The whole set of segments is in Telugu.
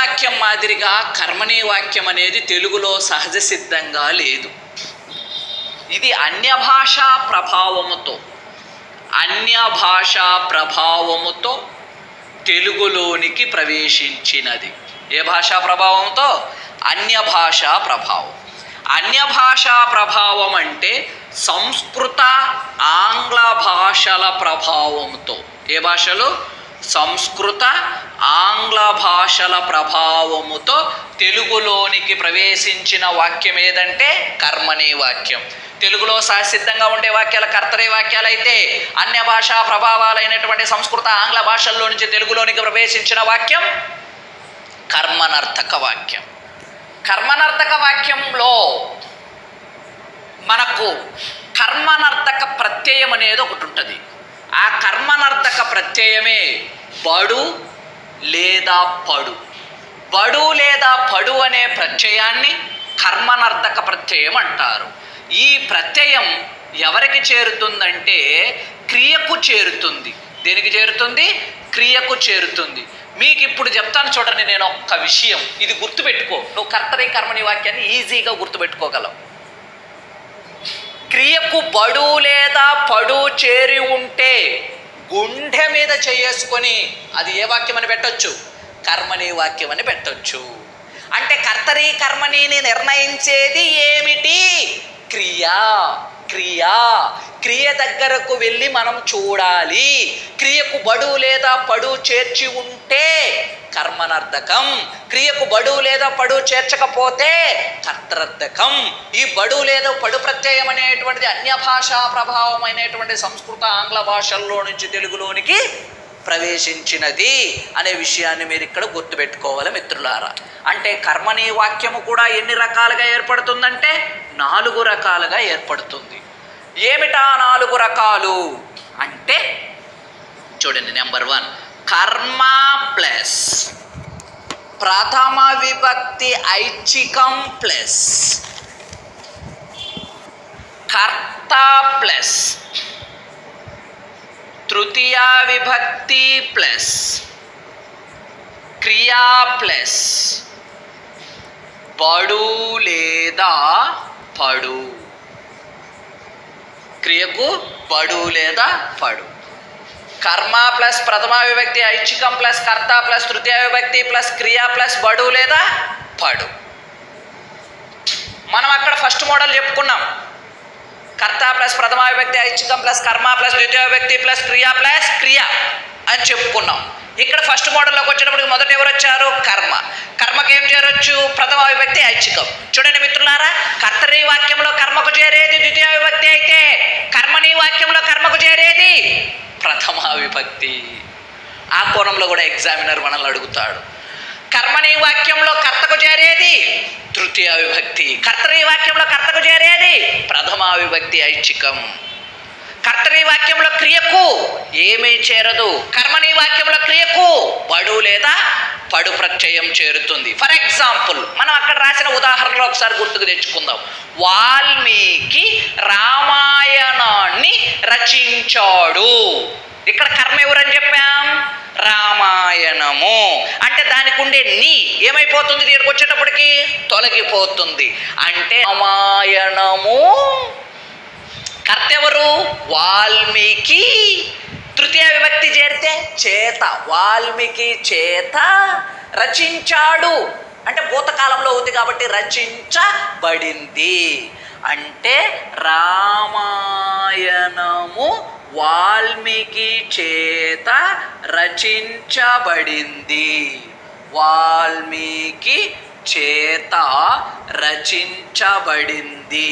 వాక్యం మాదిరిగా కర్మణీ వాక్యం అనేది తెలుగులో సహజ సిద్ధంగా లేదు ఇది అన్య భాషా ప్రభావముతో అన్య భాషా ప్రభావముతో తెలుగులోనికి ప్రవేశించినది ఏ భాషా ప్రభావంతో అన్య భాషా ప్రభావం అన్య భాషా ప్రభావం అంటే సంస్కృత ఆంగ్ల భాషల ప్రభావంతో ఏ భాషలు సంస్కృత ఆంగ్ల భాషల ప్రభావముతో తెలుగులోనికి ప్రవేశించిన వాక్యం ఏదంటే కర్మణి వాక్యం తెలుగులో సహసిద్ధంగా ఉండే వాక్యాల కర్తరి వాక్యాలు అయితే అన్య భాషా ప్రభావాలైనటువంటి సంస్కృత ఆంగ్ల భాషల్లో నుంచి తెలుగులోనికి ప్రవేశించిన వాక్యం కర్మనర్థక వాక్యం కర్మనర్థక వాక్యంలో మనకు కర్మనర్థక ప్రత్యయం అనేది ఒకటి ఉంటుంది ఆ కర్మనర్థక ప్రత్యయమే బడు లేదా పడు బడు లేదా పడు అనే ప్రత్యయాన్ని కర్మనర్థక ప్రత్యయం అంటారు ఈ ప్రత్యయం ఎవరికి చేరుతుందంటే క్రియకు చేరుతుంది దేనికి చేరుతుంది క్రియకు చేరుతుంది మీకు ఇప్పుడు చెప్తాను చూడండి నేను ఒక్క విషయం ఇది గుర్తుపెట్టుకో నువ్వు కర్తరి కర్మని వాక్యాన్ని ఈజీగా గుర్తుపెట్టుకోగలవు క్రియకు బడు లేదా పడు చేరి ఉంటే గుండె మీద చేసుకొని అది ఏ వాక్యం అని పెట్టొచ్చు కర్మని వాక్యం అని పెట్టొచ్చు అంటే కర్తరి కర్మనిని నిర్ణయించేది ఏమిటి క్రియ క్రియ క్రియ దగ్గరకు వెళ్ళి మనం చూడాలి క్రియకు బడు లేదా పడు చేర్చి ఉంటే కర్మనర్థకం క్రియకు బడు లేదా పడు చేర్చకపోతే కర్తరర్థకం ఈ బడు లేదా పడు ప్రత్యయం అనేటువంటిది అన్య భాషా ప్రభావమైనటువంటి సంస్కృత ఆంగ్ల భాషల్లో నుంచి తెలుగులోనికి ప్రవేశించినది అనే విషయాన్ని మీరు ఇక్కడ గుర్తుపెట్టుకోవాలి మిత్రులారా అంటే కర్మని వాక్యము కూడా ఎన్ని రకాలుగా ఏర్పడుతుందంటే నాలుగు రకాలుగా ఏర్పడుతుంది ఏమిటా నాలుగు రకాలు అంటే చూడండి నెంబర్ వన్ కర్మ ప్లస్ ప్రథమ విభక్తి ఐచ్ఛికం ప్లస్ కర్త ప్లస్ తృతీయ విభక్తి ప్లస్ క్రియా ప్లస్ బడు లేదా పడు క్రియకు బడు లేదా పడు కర్మ ప్లస్ ప్రథమ విభక్తి ఐచ్ఛికం ప్లస్ కర్త ప్లస్ తృతీయ విభక్తి ప్లస్ క్రియ ప్లస్ బడు లేదా పడు మనం అక్కడ ఫస్ట్ మోడల్ చెప్పుకున్నాం కర్త ప్లస్ ప్రథమ విభక్తి ఐచ్ఛికం ప్లస్ కర్మ ప్లస్ ద్వితీయ విభక్తి ప్లస్ క్రియ ప్లస్ క్రియ అని చెప్పుకున్నాం ఇక్కడ ఫస్ట్ మోడల్లోకి వచ్చేటప్పటికి మొదట ఎవరు వచ్చారు కర్మ కర్మకి ఏం చేరొచ్చు ప్రథమ విభక్తి ఐచ్ఛికం చూడండి మిత్రులారా కర్తరి వాక్యంలో కర్మకు చేరేది ద్వితీయ విభక్తి అయితే కర్మని వాక్యంలో కర్మకు చేరేది ప్రథమ విభక్తి ఆ కోణంలో కూడా ఎగ్జామినర్ మనల్ని అడుగుతాడు కర్మని వాక్యంలో కర్తకు చేరేది తృతీయ విభక్తి కర్తరి వాక్యంలో కర్తకు చేరేది ప్రథమ విభక్తి ఐచ్ఛికం కర్తరి వాక్యంలో క్రియకు ఏమీ చేరదు కర్మని వాక్యంలో క్రియకు బడు లేదా పడు ప్రత్యయం చేరుతుంది ఫర్ ఎగ్జాంపుల్ మనం అక్కడ రాసిన ఉదాహరణలో ఒకసారి గుర్తుకు తెచ్చుకుందాం వాల్మీకి రామాయణాన్ని రచించాడు ఇక్కడ కర్మ ఎవరని చెప్పాం రామాయణము అంటే దానికి ఉండే నీ ఏమైపోతుంది దీనికి వచ్చేటప్పటికి తొలగిపోతుంది అంటే రామాయణము కర్త ఎవరు వాల్మీకి తృతీయ విభక్తి చేరితే చేత వాల్మీకి చేత రచించాడు అంటే భూతకాలంలో ఉంది కాబట్టి రచించబడింది అంటే రామాయణము వాల్మీకి చేత రచించబడింది వాల్మీకి చేత రచించబడింది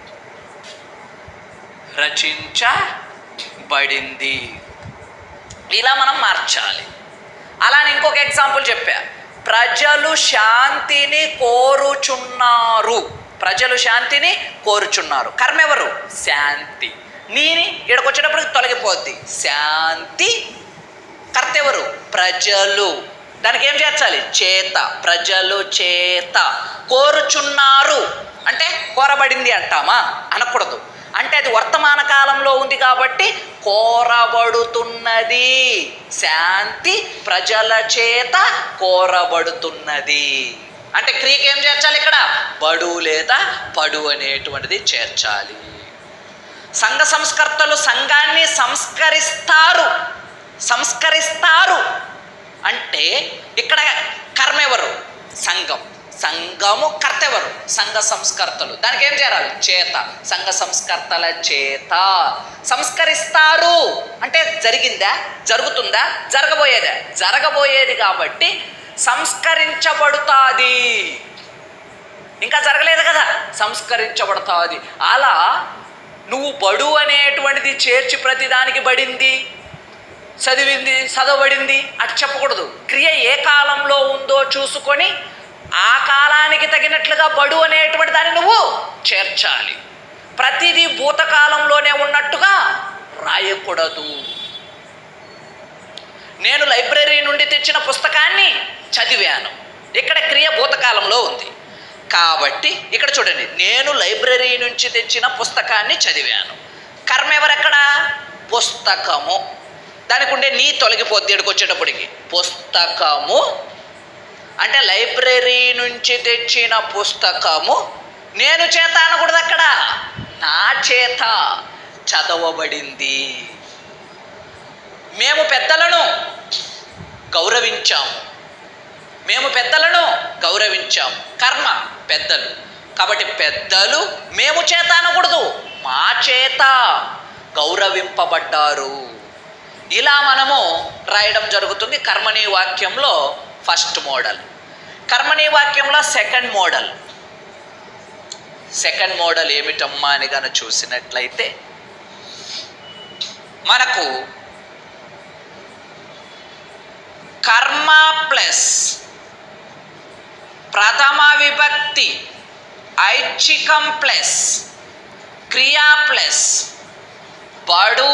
రచించబడింది ఇలా మనం మార్చాలి అలానే ఇంకొక ఎగ్జాంపుల్ చెప్పా ప్రజలు శాంతిని కోరుచున్నారు ప్రజలు శాంతిని కోరుచున్నారు కర్మ ఎవరు శాంతి నీని ఇక్కడికి వచ్చేటప్పటికి తొలగిపోద్ది శాంతి కర్త ఎవరు ప్రజలు దానికి ఏం చేర్చాలి చేత ప్రజలు చేత కోరుచున్నారు అంటే కోరబడింది అంటామా అనకూడదు అంటే అది వర్తమాన కాలంలో ఉంది కాబట్టి కోరబడుతున్నది శాంతి ప్రజల చేత కోరబడుతున్నది అంటే క్రియకి ఏం చేర్చాలి ఇక్కడ బడు లేదా పడు అనేటువంటిది చేర్చాలి సంఘ సంస్కర్తలు సంఘాన్ని సంస్కరిస్తారు సంస్కరిస్తారు అంటే ఇక్కడ కర్మ ఎవరు సంఘం సంఘము కర్త ఎవరు సంఘ సంస్కర్తలు దానికి ఏం చేయాలి చేత సంఘ సంస్కర్తల చేత సంస్కరిస్తారు అంటే జరిగిందా జరుగుతుందా జరగబోయేదా జరగబోయేది కాబట్టి సంస్కరించబడుతాది ఇంకా జరగలేదు కదా సంస్కరించబడతాది అలా నువ్వు బడు అనేటువంటిది చేర్చి ప్రతిదానికి బడింది చదివింది చదవబడింది అటు చెప్పకూడదు క్రియ ఏ కాలంలో ఉందో చూసుకొని ఆ కాలానికి తగినట్లుగా బడు అనేటువంటి దాన్ని నువ్వు చేర్చాలి ప్రతిదీ భూతకాలంలోనే ఉన్నట్టుగా రాయకూడదు నేను లైబ్రరీ నుండి తెచ్చిన పుస్తకాన్ని చదివాను ఇక్కడ క్రియ భూతకాలంలో ఉంది కాబట్టి ఇక్కడ చూడండి నేను లైబ్రరీ నుంచి తెచ్చిన పుస్తకాన్ని చదివాను కర్మ ఎవరెక్కడ పుస్తకము దానికి ఉండే నీ తొలగిపోద్ది ఇక్కడికి వచ్చేటప్పటికి పుస్తకము అంటే లైబ్రరీ నుంచి తెచ్చిన పుస్తకము నేను చేత అనకూడదు అక్కడ నా చేత చదవబడింది మేము పెద్దలను గౌరవించాము మేము పెద్దలను గౌరవించాము కర్మ పెద్దలు కాబట్టి పెద్దలు మేము చేత అనకూడదు మా చేత గౌరవింపబడ్డారు ఇలా మనము రాయడం జరుగుతుంది కర్మణి వాక్యంలో ఫస్ట్ మోడల్ కర్మణి వాక్యంలో సెకండ్ మోడల్ సెకండ్ మోడల్ ఏమిటమ్మా అని గన చూసినట్లయితే మనకు కర్మ ప్లస్ ప్రథమ విభక్తి ఐచ్ఛికం ప్లస్ క్రియా ప్లస్ బడు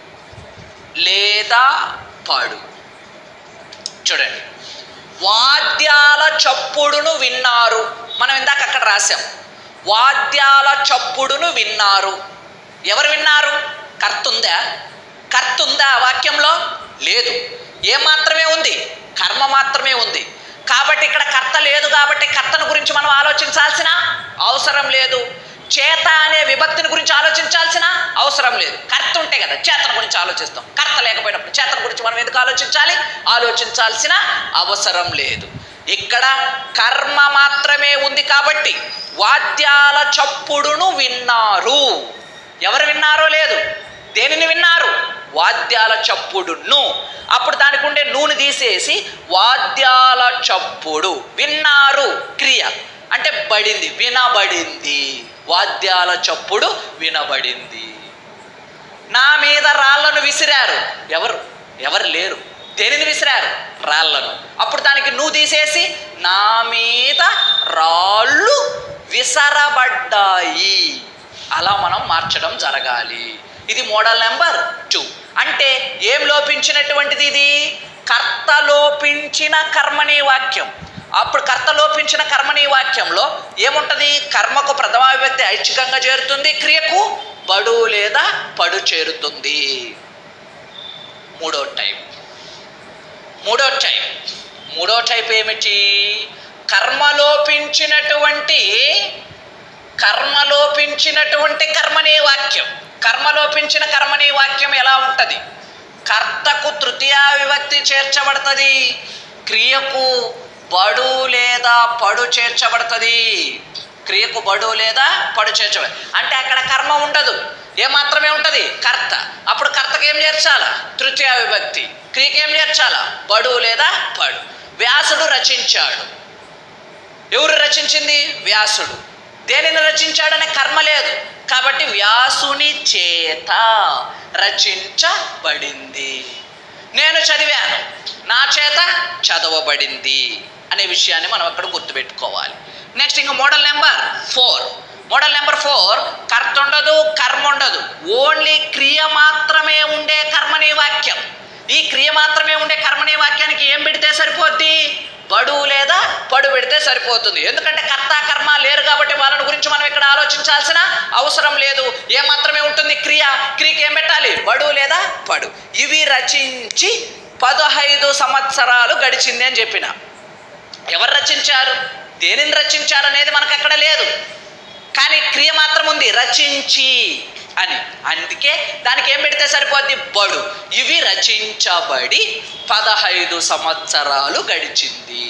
లేదా పడు చూడండి వాద్యాల చప్పుడును విన్నారు మనం ఇందాక అక్కడ రాసాం వాద్యాల చప్పుడును విన్నారు ఎవరు విన్నారు కర్త ఉందా కర్త ఉందా ఆ వాక్యంలో లేదు ఏం మాత్రమే ఉంది కర్మ మాత్రమే ఉంది కాబట్టి ఇక్కడ కర్త లేదు కాబట్టి కర్తను గురించి మనం ఆలోచించాల్సిన అవసరం లేదు చేత అనే విభక్తిని గురించి ఆలోచించాల్సిన అవసరం లేదు కర్త ఉంటే కదా చేతన గురించి ఆలోచిస్తాం కర్త లేకపోయినప్పుడు చేతన గురించి మనం ఎందుకు ఆలోచించాలి ఆలోచించాల్సిన అవసరం లేదు ఇక్కడ కర్మ మాత్రమే ఉంది కాబట్టి వాద్యాల చప్పుడును విన్నారు ఎవరు విన్నారో లేదు దేనిని విన్నారు వాద్యాల చప్పుడును అప్పుడు దానికి ఉండే నూనె తీసేసి వాద్యాల చప్పుడు విన్నారు క్రియ అంటే బడింది వినబడింది వాద్యాల చప్పుడు వినబడింది నా మీద రాళ్లను విసిరారు ఎవరు ఎవరు లేరు దేనిని విసిరారు రాళ్లను అప్పుడు దానికి నువ్వు తీసేసి నా మీద రాళ్ళు విసరబడ్డాయి అలా మనం మార్చడం జరగాలి ఇది మోడల్ నెంబర్ టూ అంటే ఏం లోపించినటువంటిది ఇది కర్త లోపించిన కర్మణి వాక్యం అప్పుడు కర్త లోపించిన కర్మణి వాక్యంలో ఏముంటుంది కర్మకు ప్రథమ విభక్తి ఐచ్ఛికంగా చేరుతుంది క్రియకు బడు లేదా పడు చేరుతుంది మూడో టైప్ మూడో టైప్ మూడో టైప్ ఏమిటి కర్మలోపించినటువంటి కర్మలోపించినటువంటి కర్మని వాక్యం కర్మలోపించిన కర్మని వాక్యం ఎలా ఉంటుంది కర్తకు తృతీయ విభక్తి చేర్చబడుతుంది క్రియకు బడు లేదా పడు చేర్చబడుతుంది క్రియకు బడు లేదా పడు చేర్చబడి అంటే అక్కడ కర్మ ఉండదు ఏ మాత్రమే ఉంటుంది కర్త అప్పుడు కర్తకి ఏం చేర్చాలా తృతీయ విభక్తి క్రియకి ఏం చేర్చాలా బడు లేదా పడు వ్యాసుడు రచించాడు ఎవరు రచించింది వ్యాసుడు దేనిని రచించాడనే కర్మ లేదు కాబట్టి వ్యాసుని చేత రచించబడింది నేను చదివాను నా చేత చదవబడింది అనే విషయాన్ని మనం అక్కడ గుర్తుపెట్టుకోవాలి నెక్స్ట్ ఇంకా model number four model number four కర్త ఉండదు కర్మ ఉండదు ఓన్లీ క్రియ మాత్రమే ఉండే కర్మని వాక్యం ఈ క్రియ మాత్రమే ఉండే కర్మని వాక్యానికి ఏం పెడితే సరిపోద్ది బడు లేదా పడు పెడితే సరిపోతుంది ఎందుకంటే కర్త కర్మ లేరు కాబట్టి వాళ్ళని గురించి మనం ఇక్కడ ఆలోచించాల్సిన అవసరం లేదు ఏ మాత్రమే ఉంటుంది క్రియ క్రియకి ఏం పెట్టాలి బడు లేదా పడు ఇవి రచించి పదహైదు సంవత్సరాలు గడిచింది అని చెప్పిన ఎవరు రచించారు దేనిని రచించారు అనేది మనకు అక్కడ లేదు కానీ క్రియ మాత్రం ఉంది రచించి అని అందుకే దానికి ఏం పెడితే సరిపోద్ది బడు ఇవి రచించబడి పదహైదు సంవత్సరాలు గడిచింది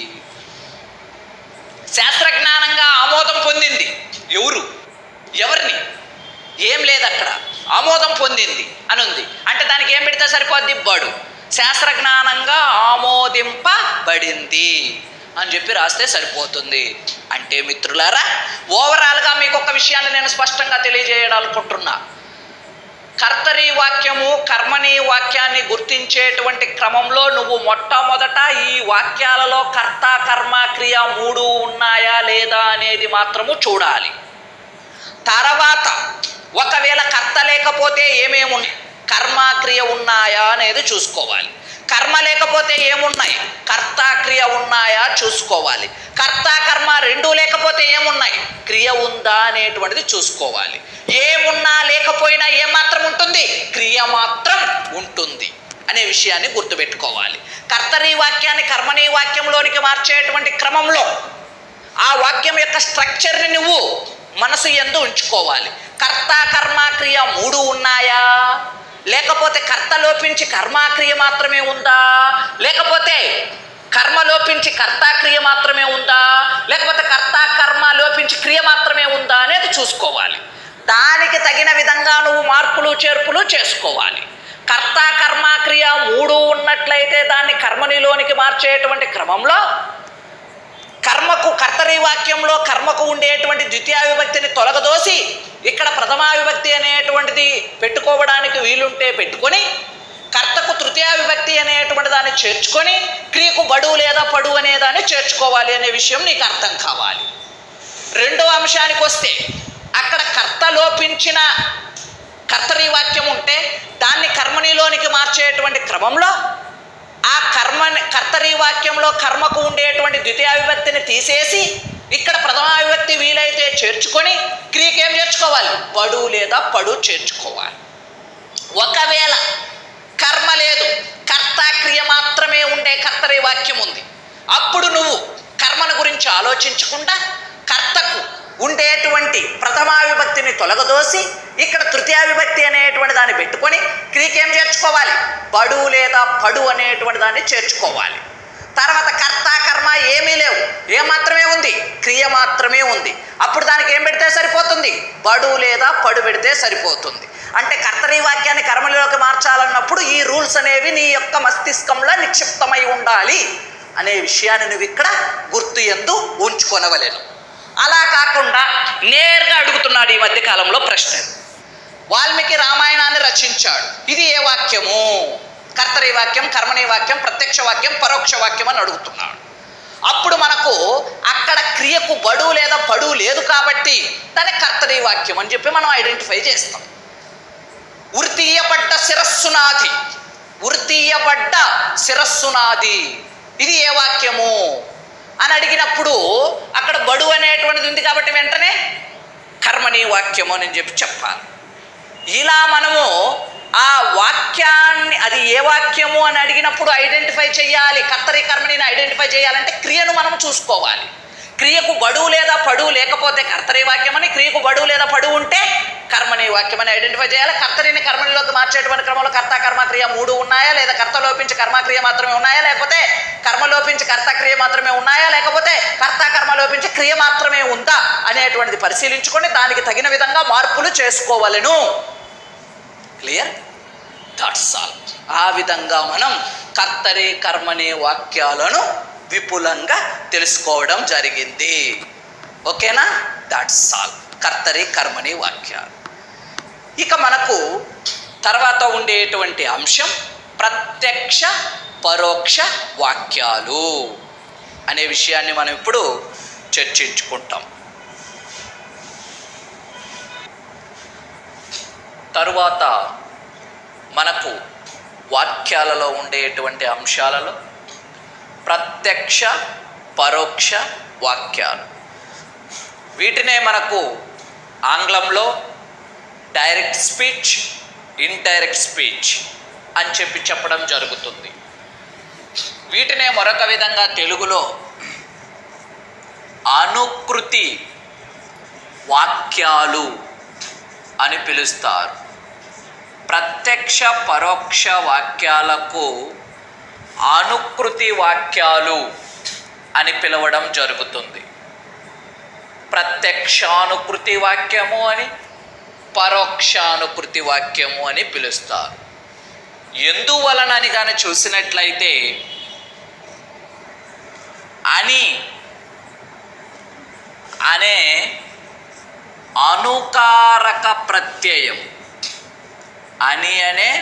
శాస్త్రజ్ఞానంగా ఆమోదం పొందింది ఎవరు ఎవరిని ఏం లేదు అక్కడ ఆమోదం పొందింది అని ఉంది అంటే దానికి ఏం పెడితే సరిపోద్ది బడు శాస్త్రజ్ఞానంగా ఆమోదింపబడింది అని చెప్పి రాస్తే సరిపోతుంది అంటే మిత్రులారా ఓవరాల్గా మీకు ఒక విషయాన్ని నేను స్పష్టంగా తెలియజేయాలనుకుంటున్నా కర్తరి వాక్యము కర్మని వాక్యాన్ని గుర్తించేటువంటి క్రమంలో నువ్వు మొట్టమొదట ఈ వాక్యాలలో కర్త కర్మ క్రియ మూడు ఉన్నాయా లేదా అనేది మాత్రము చూడాలి తర్వాత ఒకవేళ కర్త లేకపోతే ఏమేమి ఉన్నాయి కర్మ క్రియ ఉన్నాయా అనేది చూసుకోవాలి కర్మ లేకపోతే ఏమున్నాయి కర్త క్రియ ఉన్నాయా చూసుకోవాలి కర్త కర్మ రెండు లేకపోతే ఏమున్నాయి క్రియ ఉందా అనేటువంటిది చూసుకోవాలి ఏమున్నా లేకపోయినా ఏ మాత్రం ఉంటుంది క్రియ మాత్రం ఉంటుంది అనే విషయాన్ని గుర్తుపెట్టుకోవాలి కర్తరి వాక్యాన్ని కర్మని వాక్యంలోనికి మార్చేటువంటి క్రమంలో ఆ వాక్యం యొక్క స్ట్రక్చర్ని నువ్వు మనసు ఎందు ఉంచుకోవాలి కర్త కర్మ క్రియ మూడు ఉన్నాయా లేకపోతే కర్త లోపించి కర్మాక్రియ మాత్రమే ఉందా లేకపోతే కర్మ లోపించి కర్తాక్రియ మాత్రమే ఉందా లేకపోతే కర్త కర్మ లోపించి క్రియ మాత్రమే ఉందా అనేది చూసుకోవాలి దానికి తగిన విధంగా నువ్వు మార్పులు చేర్పులు చేసుకోవాలి కర్త కర్మ క్రియ మూడు ఉన్నట్లయితే దాన్ని కర్మనిలోనికి మార్చేటువంటి క్రమంలో కర్మకు కర్తరి వాక్యంలో కర్మకు ఉండేటువంటి ద్వితీయ విభక్తిని తొలగదోసి ఇక్కడ ప్రథమా విభక్తి అనేటువంటిది పెట్టుకోవడానికి వీలుంటే పెట్టుకొని కర్తకు తృతీయ విభక్తి అనేటువంటి దాన్ని చేర్చుకొని క్రియకు బడు లేదా పడు అనే దాన్ని చేర్చుకోవాలి అనే విషయం నీకు అర్థం కావాలి రెండో అంశానికి వస్తే అక్కడ కర్త లోపించిన కర్తరి వాక్యం ఉంటే దాన్ని కర్మనిలోనికి మార్చేటువంటి క్రమంలో ఆ కర్మ కర్తరి వాక్యంలో కర్మకు ఉండేటువంటి ద్వితీయ విభక్తిని తీసేసి ఇక్కడ ప్రథమ విభక్తి వీలైతే చేర్చుకొని క్రియకి ఏం చేర్చుకోవాలి పడు లేదా పడు చేర్చుకోవాలి ఒకవేళ కర్మ లేదు కర్త క్రియ మాత్రమే ఉండే కర్తరి వాక్యం ఉంది అప్పుడు నువ్వు కర్మను గురించి ఆలోచించకుండా కర్తకు ఉండేటువంటి ప్రథమా విభక్తిని తొలగదోసి ఇక్కడ తృతీయ విభక్తి అనేటువంటి దాన్ని పెట్టుకొని క్రియకి ఏం చేర్చుకోవాలి బడు లేదా పడు అనేటువంటి దాన్ని చేర్చుకోవాలి తర్వాత కర్త కర్మ ఏమీ లేవు ఏ మాత్రమే ఉంది క్రియ మాత్రమే ఉంది అప్పుడు దానికి ఏం పెడితే సరిపోతుంది బడు లేదా పడు పెడితే సరిపోతుంది అంటే కర్తరి వాక్యాన్ని కర్మలోకి మార్చాలన్నప్పుడు ఈ రూల్స్ అనేవి నీ యొక్క మస్తిష్కంలో నిక్షిప్తమై ఉండాలి అనే విషయాన్ని నువ్వు ఇక్కడ గుర్తు ఎందు ఉంచుకొనవలెను అలా కాకుండా నేరుగా అడుగుతున్నాడు ఈ మధ్య కాలంలో ప్రశ్న వాల్మీకి రామాయణాన్ని రచించాడు ఇది ఏ వాక్యము కర్తరి వాక్యం కర్మని వాక్యం ప్రత్యక్ష వాక్యం పరోక్ష వాక్యం అని అడుగుతున్నాడు అప్పుడు మనకు అక్కడ క్రియకు బడు లేదా పడు లేదు కాబట్టి దాన్ని కర్తరి వాక్యం అని చెప్పి మనం ఐడెంటిఫై చేస్తాం ఉరితీయబడ్డ శిరస్సునాది ఉరితీయబడ్డ శిరస్సునాది ఇది ఏ వాక్యము అని అడిగినప్పుడు అక్కడ బడు అనేటువంటిది ఉంది కాబట్టి వెంటనే కర్మని వాక్యము అని చెప్పి చెప్పాలి ఇలా మనము ఆ వాక్యాన్ని అది ఏ వాక్యము అని అడిగినప్పుడు ఐడెంటిఫై చేయాలి కర్తరి కర్మని ఐడెంటిఫై చేయాలంటే క్రియను మనం చూసుకోవాలి క్రియకు బడు లేదా పడు లేకపోతే కర్తరి వాక్యం అని క్రియకు బడు లేదా పడు ఉంటే కర్మని వాక్యం అని ఐడెంటిఫై చేయాలి కర్తరిని కర్మనిలోకి మార్చేటువంటి క్రమంలో కర్త కర్మ క్రియ మూడు ఉన్నాయా లేదా కర్త లోపించి కర్మక్రియ మాత్రమే ఉన్నాయా లేకపోతే కర్మ లోపించి కర్త క్రియ మాత్రమే ఉన్నాయా లేకపోతే కర్త కర్మ లోపించి క్రియ మాత్రమే ఉందా అనేటువంటిది పరిశీలించుకొని దానికి తగిన విధంగా మార్పులు చేసుకోవలను క్లియర్ దట్స్ ఆల్ ఆ విధంగా మనం కర్తరి కర్మని వాక్యాలను విపులంగా తెలుసుకోవడం జరిగింది ఓకేనా దట్స్ ఆల్ కర్తరి కర్మని వాక్యాలు ఇక మనకు తర్వాత ఉండేటువంటి అంశం ప్రత్యక్ష పరోక్ష వాక్యాలు అనే విషయాన్ని మనం ఇప్పుడు చర్చించుకుంటాం తరువాత మనకు వాక్యాలలో ఉండేటువంటి అంశాలలో ప్రత్యక్ష పరోక్ష వాక్యాలు వీటినే మనకు ఆంగ్లంలో డైరెక్ట్ స్పీచ్ ఇండైరెక్ట్ స్పీచ్ అని చెప్పి చెప్పడం జరుగుతుంది వీటినే మరొక విధంగా తెలుగులో అనుకృతి వాక్యాలు అని పిలుస్తారు ప్రత్యక్ష పరోక్ష వాక్యాలకు అనుకృతి వాక్యాలు అని పిలవడం జరుగుతుంది ప్రత్యక్షానుకృతి వాక్యము అని పరోక్షానుకృతి వాక్యము అని పిలుస్తారు ఎందువలనని కానీ చూసినట్లయితే అని అనే అనుకారక ప్రత్యయం అని అనే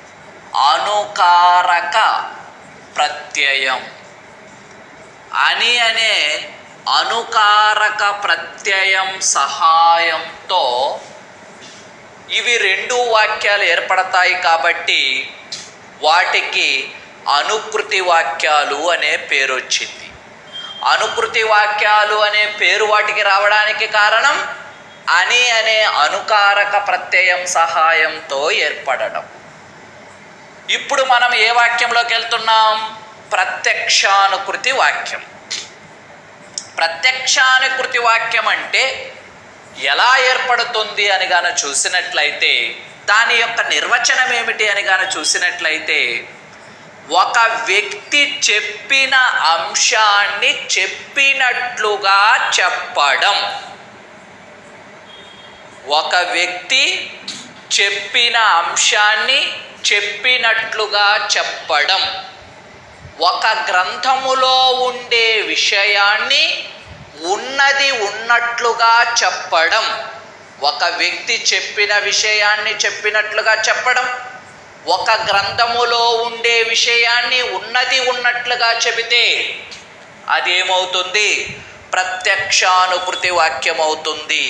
అనుకారక ప్రత్యయం అని అనే అనుకారక ప్రత్యయం సహాయంతో ఇవి రెండు వాక్యాలు ఏర్పడతాయి కాబట్టి వాటికి అనుకృతి వాక్యాలు అనే పేరు వచ్చింది అనుకృతి వాక్యాలు అనే పేరు వాటికి రావడానికి కారణం అని అనే అనుకారక ప్రత్యయం సహాయంతో ఏర్పడడం ఇప్పుడు మనం ఏ వాక్యంలోకి వెళ్తున్నాం ప్రత్యక్షానుకృతి వాక్యం ప్రత్యక్షానుకృతి వాక్యం అంటే ఎలా ఏర్పడుతుంది అని గాన చూసినట్లయితే దాని యొక్క నిర్వచనం ఏమిటి అని గాన చూసినట్లయితే ఒక వ్యక్తి చెప్పిన అంశాన్ని చెప్పినట్లుగా చెప్పడం ఒక వ్యక్తి చెప్పిన అంశాన్ని చెప్పినట్లుగా చెప్పడం ఒక గ్రంథములో ఉండే విషయాన్ని ఉన్నది ఉన్నట్లుగా చెప్పడం ఒక వ్యక్తి చెప్పిన విషయాన్ని చెప్పినట్లుగా చెప్పడం ఒక గ్రంథములో ఉండే విషయాన్ని ఉన్నది ఉన్నట్లుగా చెబితే అదేమవుతుంది ప్రత్యక్షానుకృతి వాక్యం అవుతుంది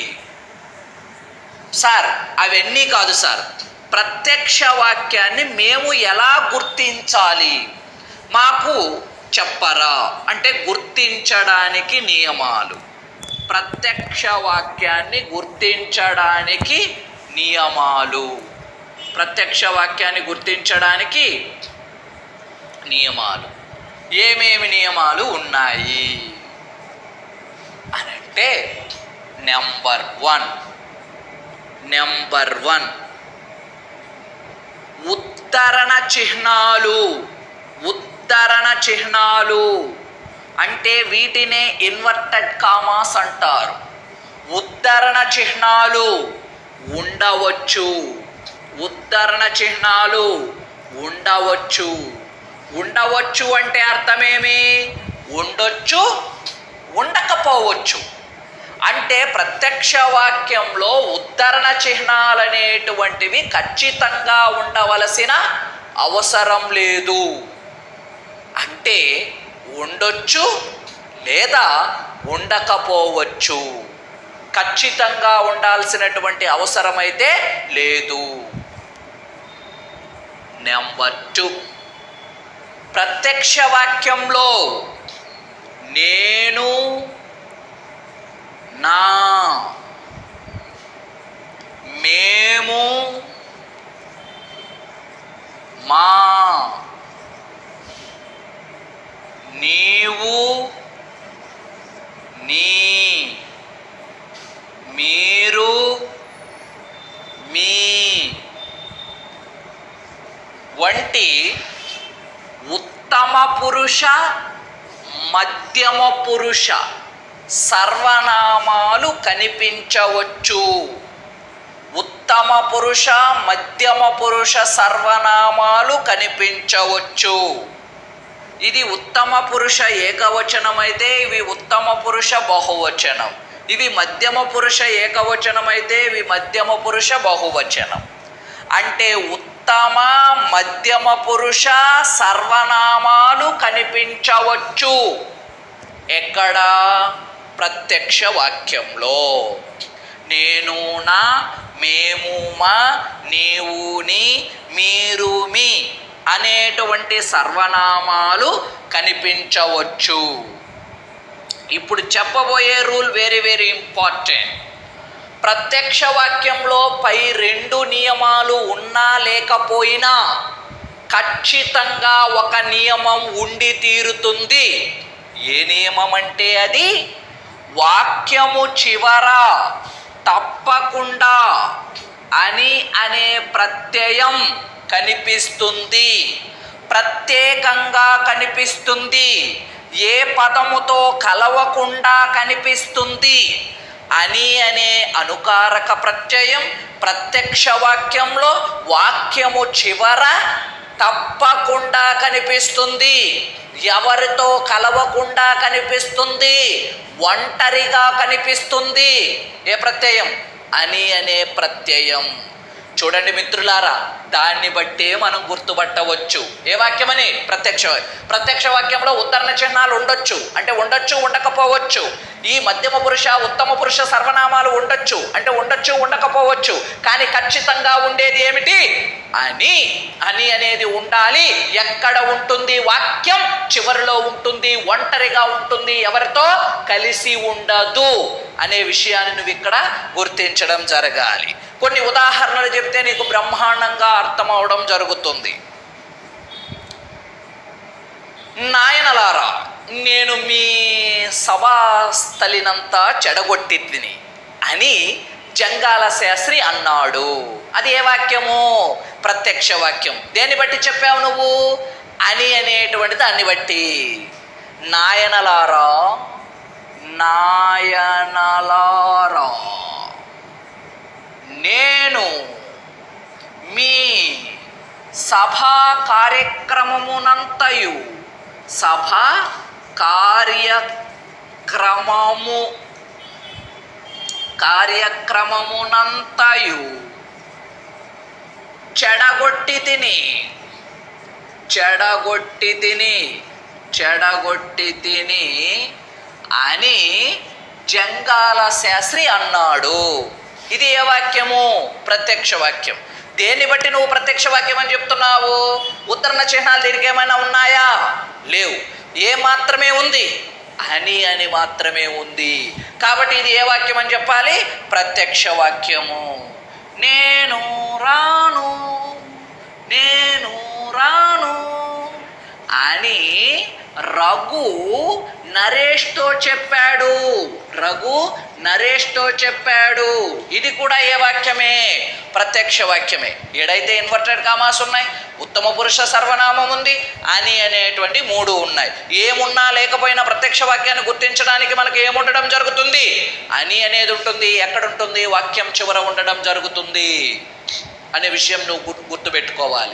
సార్ అవన్నీ కాదు సార్ ప్రత్యక్ష వాక్యాన్ని మేము ఎలా గుర్తించాలి మాకు చెప్పరా అంటే గుర్తించడానికి నియమాలు ప్రత్యక్ష వాక్యాన్ని గుర్తించడానికి నియమాలు ప్రత్యక్ష వాక్యాన్ని గుర్తించడానికి నియమాలు ఏమేమి నియమాలు ఉన్నాయి అని అంటే నెంబర్ వన్ నెంబర్ వన్ ఉత్తరణ చిహ్నాలు ఉత్తరణ చిహ్నాలు అంటే వీటినే ఇన్వర్టెడ్ కామాస్ అంటారు ఉద్ధరణ చిహ్నాలు ఉండవచ్చు ఉద్ధరణ చిహ్నాలు ఉండవచ్చు ఉండవచ్చు అంటే అర్థమేమి ఉండొచ్చు ఉండకపోవచ్చు అంటే ప్రత్యక్ష వాక్యంలో ఉద్ధరణ చిహ్నాలు అనేటువంటివి ఖచ్చితంగా ఉండవలసిన అవసరం లేదు అంటే ఉండొచ్చు లేదా ఉండకపోవచ్చు ఖచ్చితంగా ఉండాల్సినటువంటి అవసరమైతే లేదు నెంబర్ టూ ప్రత్యక్ష వాక్యంలో నేను నా మేము మా నీవు నీ మీరు మీ వంటి ఉత్తమ పురుష మధ్యమ పురుష సర్వనామాలు కనిపించవచ్చు ఉత్తమ పురుష మధ్యమ పురుష సర్వనామాలు కనిపించవచ్చు ఇది ఉత్తమ పురుష ఏకవచనం అయితే ఇవి ఉత్తమ పురుష బహువచనం ఇవి మధ్యమ పురుష ఏకవచనం అయితే ఇవి మధ్యమ పురుష బహువచనం అంటే ఉత్తమ మధ్యమ పురుష సర్వనామాలు కనిపించవచ్చు ఎక్కడ ప్రత్యక్ష వాక్యంలో నేను నా మేము మా నీవు నీ మీరు మీ అనేటువంటి సర్వనామాలు కనిపించవచ్చు ఇప్పుడు చెప్పబోయే రూల్ వెరీ వెరీ ఇంపార్టెంట్ ప్రత్యక్ష వాక్యంలో పై రెండు నియమాలు ఉన్నా లేకపోయినా ఖచ్చితంగా ఒక నియమం ఉండి తీరుతుంది ఏ నియమం అంటే అది వాక్యము చివర తప్పకుండా అని అనే ప్రత్యయం కనిపిస్తుంది ప్రత్యేకంగా కనిపిస్తుంది ఏ పదముతో కలవకుండా కనిపిస్తుంది అని అనే అనుకారక ప్రత్యయం ప్రత్యక్ష వాక్యంలో వాక్యము చివర తప్పకుండా కనిపిస్తుంది ఎవరితో కలవకుండా కనిపిస్తుంది ఒంటరిగా కనిపిస్తుంది ఏ ప్రత్యయం అని అనే ప్రత్యయం చూడండి మిత్రులారా దాన్ని బట్టే మనం గుర్తుపట్టవచ్చు ఏ వాక్యమని ప్రత్యక్ష ప్రత్యక్ష వాక్యంలో ఉత్తరణ చిహ్నాలు ఉండొచ్చు అంటే ఉండొచ్చు ఉండకపోవచ్చు ఈ మధ్యమ పురుష ఉత్తమ పురుష సర్వనామాలు ఉండొచ్చు అంటే ఉండొచ్చు ఉండకపోవచ్చు కానీ ఖచ్చితంగా ఉండేది ఏమిటి అని అని అనేది ఉండాలి ఎక్కడ ఉంటుంది వాక్యం చివరిలో ఉంటుంది ఒంటరిగా ఉంటుంది ఎవరితో కలిసి ఉండదు అనే విషయాన్ని నువ్వు ఇక్కడ గుర్తించడం జరగాలి కొన్ని ఉదాహరణలు చెప్తే నీకు బ్రహ్మాండంగా అర్థమవడం జరుగుతుంది నాయనలారా నేను మీ సభాస్థలినంతా చెడగొట్టిద్దిని అని జంగాల శాస్త్రి అన్నాడు అది ఏ వాక్యము ప్రత్యక్ష వాక్యం దేన్ని బట్టి చెప్పావు నువ్వు అని అనేటువంటి దాన్ని బట్టి నాయనలారా నాయనలారా నేను మీ సభా కార్యక్రమమునంతయు సభ కార్యక్రమము కార్యక్రమమునంతయు చెడగొట్టి తిని చెడగొట్టి తిని చెడగొట్టి తిని అని జంగాల శాస్త్రి అన్నాడు ఇది ఏ వాక్యము ప్రత్యక్ష వాక్యం దేన్ని బట్టి నువ్వు ప్రత్యక్ష వాక్యం అని చెప్తున్నావు ఉత్తరణ చిహ్నాలు దీనికి ఏమైనా ఉన్నాయా లేవు ఏ మాత్రమే ఉంది అని అని మాత్రమే ఉంది కాబట్టి ఇది ఏ వాక్యం అని చెప్పాలి ప్రత్యక్ష వాక్యము నేను రాను నేను రాను అని రఘు నరేష్తో చెప్పాడు రఘు నరేష్తో చెప్పాడు ఇది కూడా ఏ వాక్యమే ప్రత్యక్ష వాక్యమే ఏడైతే ఇన్వర్టెడ్ కామాస్ ఉన్నాయి ఉత్తమ పురుష సర్వనామం ఉంది అని అనేటువంటి మూడు ఉన్నాయి ఏమున్నా లేకపోయినా ప్రత్యక్ష వాక్యాన్ని గుర్తించడానికి మనకి ఏముండడం జరుగుతుంది అని అనేది ఉంటుంది ఎక్కడ ఉంటుంది వాక్యం చివర ఉండడం జరుగుతుంది అనే విషయం నువ్వు గుర్తు గుర్తుపెట్టుకోవాలి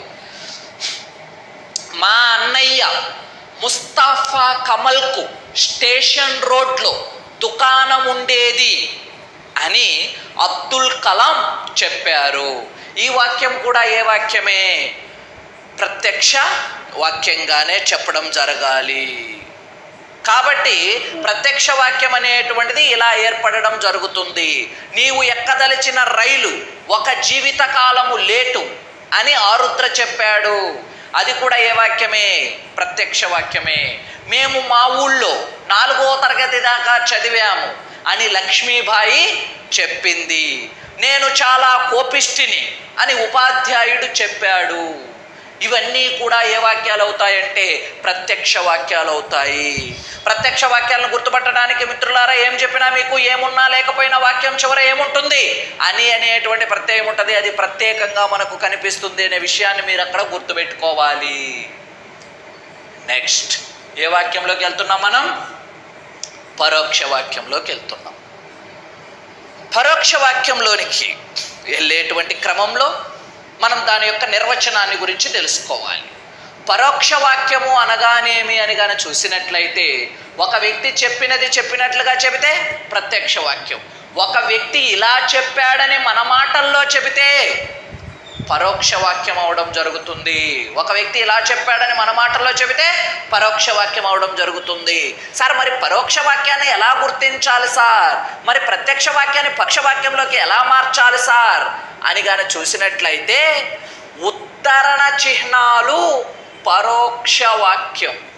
మా అన్నయ్య ముస్తాఫా కమల్కు స్టేషన్ రోడ్లో దుకాణం ఉండేది అని అబ్దుల్ కలాం చెప్పారు ఈ వాక్యం కూడా ఏ వాక్యమే ప్రత్యక్ష వాక్యంగానే చెప్పడం జరగాలి కాబట్టి ప్రత్యక్ష వాక్యం అనేటువంటిది ఇలా ఏర్పడడం జరుగుతుంది నీవు ఎక్కదలిచిన రైలు ఒక జీవిత కాలము లేటు అని ఆరుద్ర చెప్పాడు అది కూడా ఏ వాక్యమే ప్రత్యక్ష వాక్యమే మేము మా ఊళ్ళో నాలుగో తరగతి దాకా చదివాము అని లక్ష్మీబాయి చెప్పింది నేను చాలా కోపిష్టిని అని ఉపాధ్యాయుడు చెప్పాడు ఇవన్నీ కూడా ఏ వాక్యాలు అవుతాయంటే ప్రత్యక్ష వాక్యాలు అవుతాయి ప్రత్యక్ష వాక్యాలను గుర్తుపట్టడానికి మిత్రులారా ఏం చెప్పినా మీకు ఏమున్నా లేకపోయినా వాక్యం చివర ఏముంటుంది అని అనేటువంటి ప్రత్యయం ఉంటుంది అది ప్రత్యేకంగా మనకు కనిపిస్తుంది అనే విషయాన్ని మీరు అక్కడ గుర్తుపెట్టుకోవాలి నెక్స్ట్ ఏ వాక్యంలోకి వెళ్తున్నాం మనం పరోక్ష వాక్యంలోకి వెళ్తున్నాం పరోక్ష వాక్యంలోనికి వెళ్ళేటువంటి క్రమంలో మనం దాని యొక్క నిర్వచనాన్ని గురించి తెలుసుకోవాలి పరోక్ష వాక్యము అనగానేమి అని కానీ చూసినట్లయితే ఒక వ్యక్తి చెప్పినది చెప్పినట్లుగా చెబితే ప్రత్యక్ష వాక్యం ఒక వ్యక్తి ఇలా చెప్పాడని మన మాటల్లో చెబితే పరోక్ష వాక్యం అవడం జరుగుతుంది ఒక వ్యక్తి ఇలా చెప్పాడని మన మాటల్లో చెబితే పరోక్ష వాక్యం అవడం జరుగుతుంది సార్ మరి పరోక్ష వాక్యాన్ని ఎలా గుర్తించాలి సార్ మరి ప్రత్యక్ష వాక్యాన్ని పక్ష వాక్యంలోకి ఎలా మార్చాలి సార్ అని కానీ చూసినట్లయితే ఉత్తరణ చిహ్నాలు పరోక్ష వాక్యం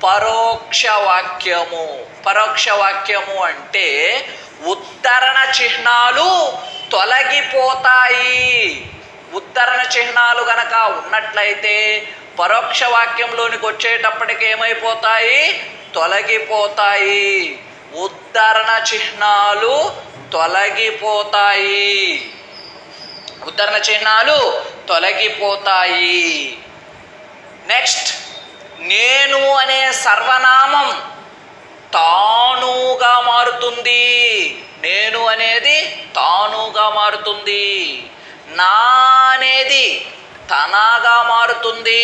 పరోక్ష వాక్యము పరోక్ష వాక్యము అంటే ఉద్ధరణ చిహ్నాలు తొలగిపోతాయి ఉద్ధరణ చిహ్నాలు గనక ఉన్నట్లయితే పరోక్ష వాక్యంలోనికి వచ్చేటప్పటికి ఏమైపోతాయి తొలగిపోతాయి ఉద్ధరణ చిహ్నాలు తొలగిపోతాయి ఉద్ధరణ చిహ్నాలు తొలగిపోతాయి నెక్స్ట్ నేను అనే సర్వనామం తానుగా మారుతుంది నేను అనేది తానుగా మారుతుంది నా అనేది తనగా మారుతుంది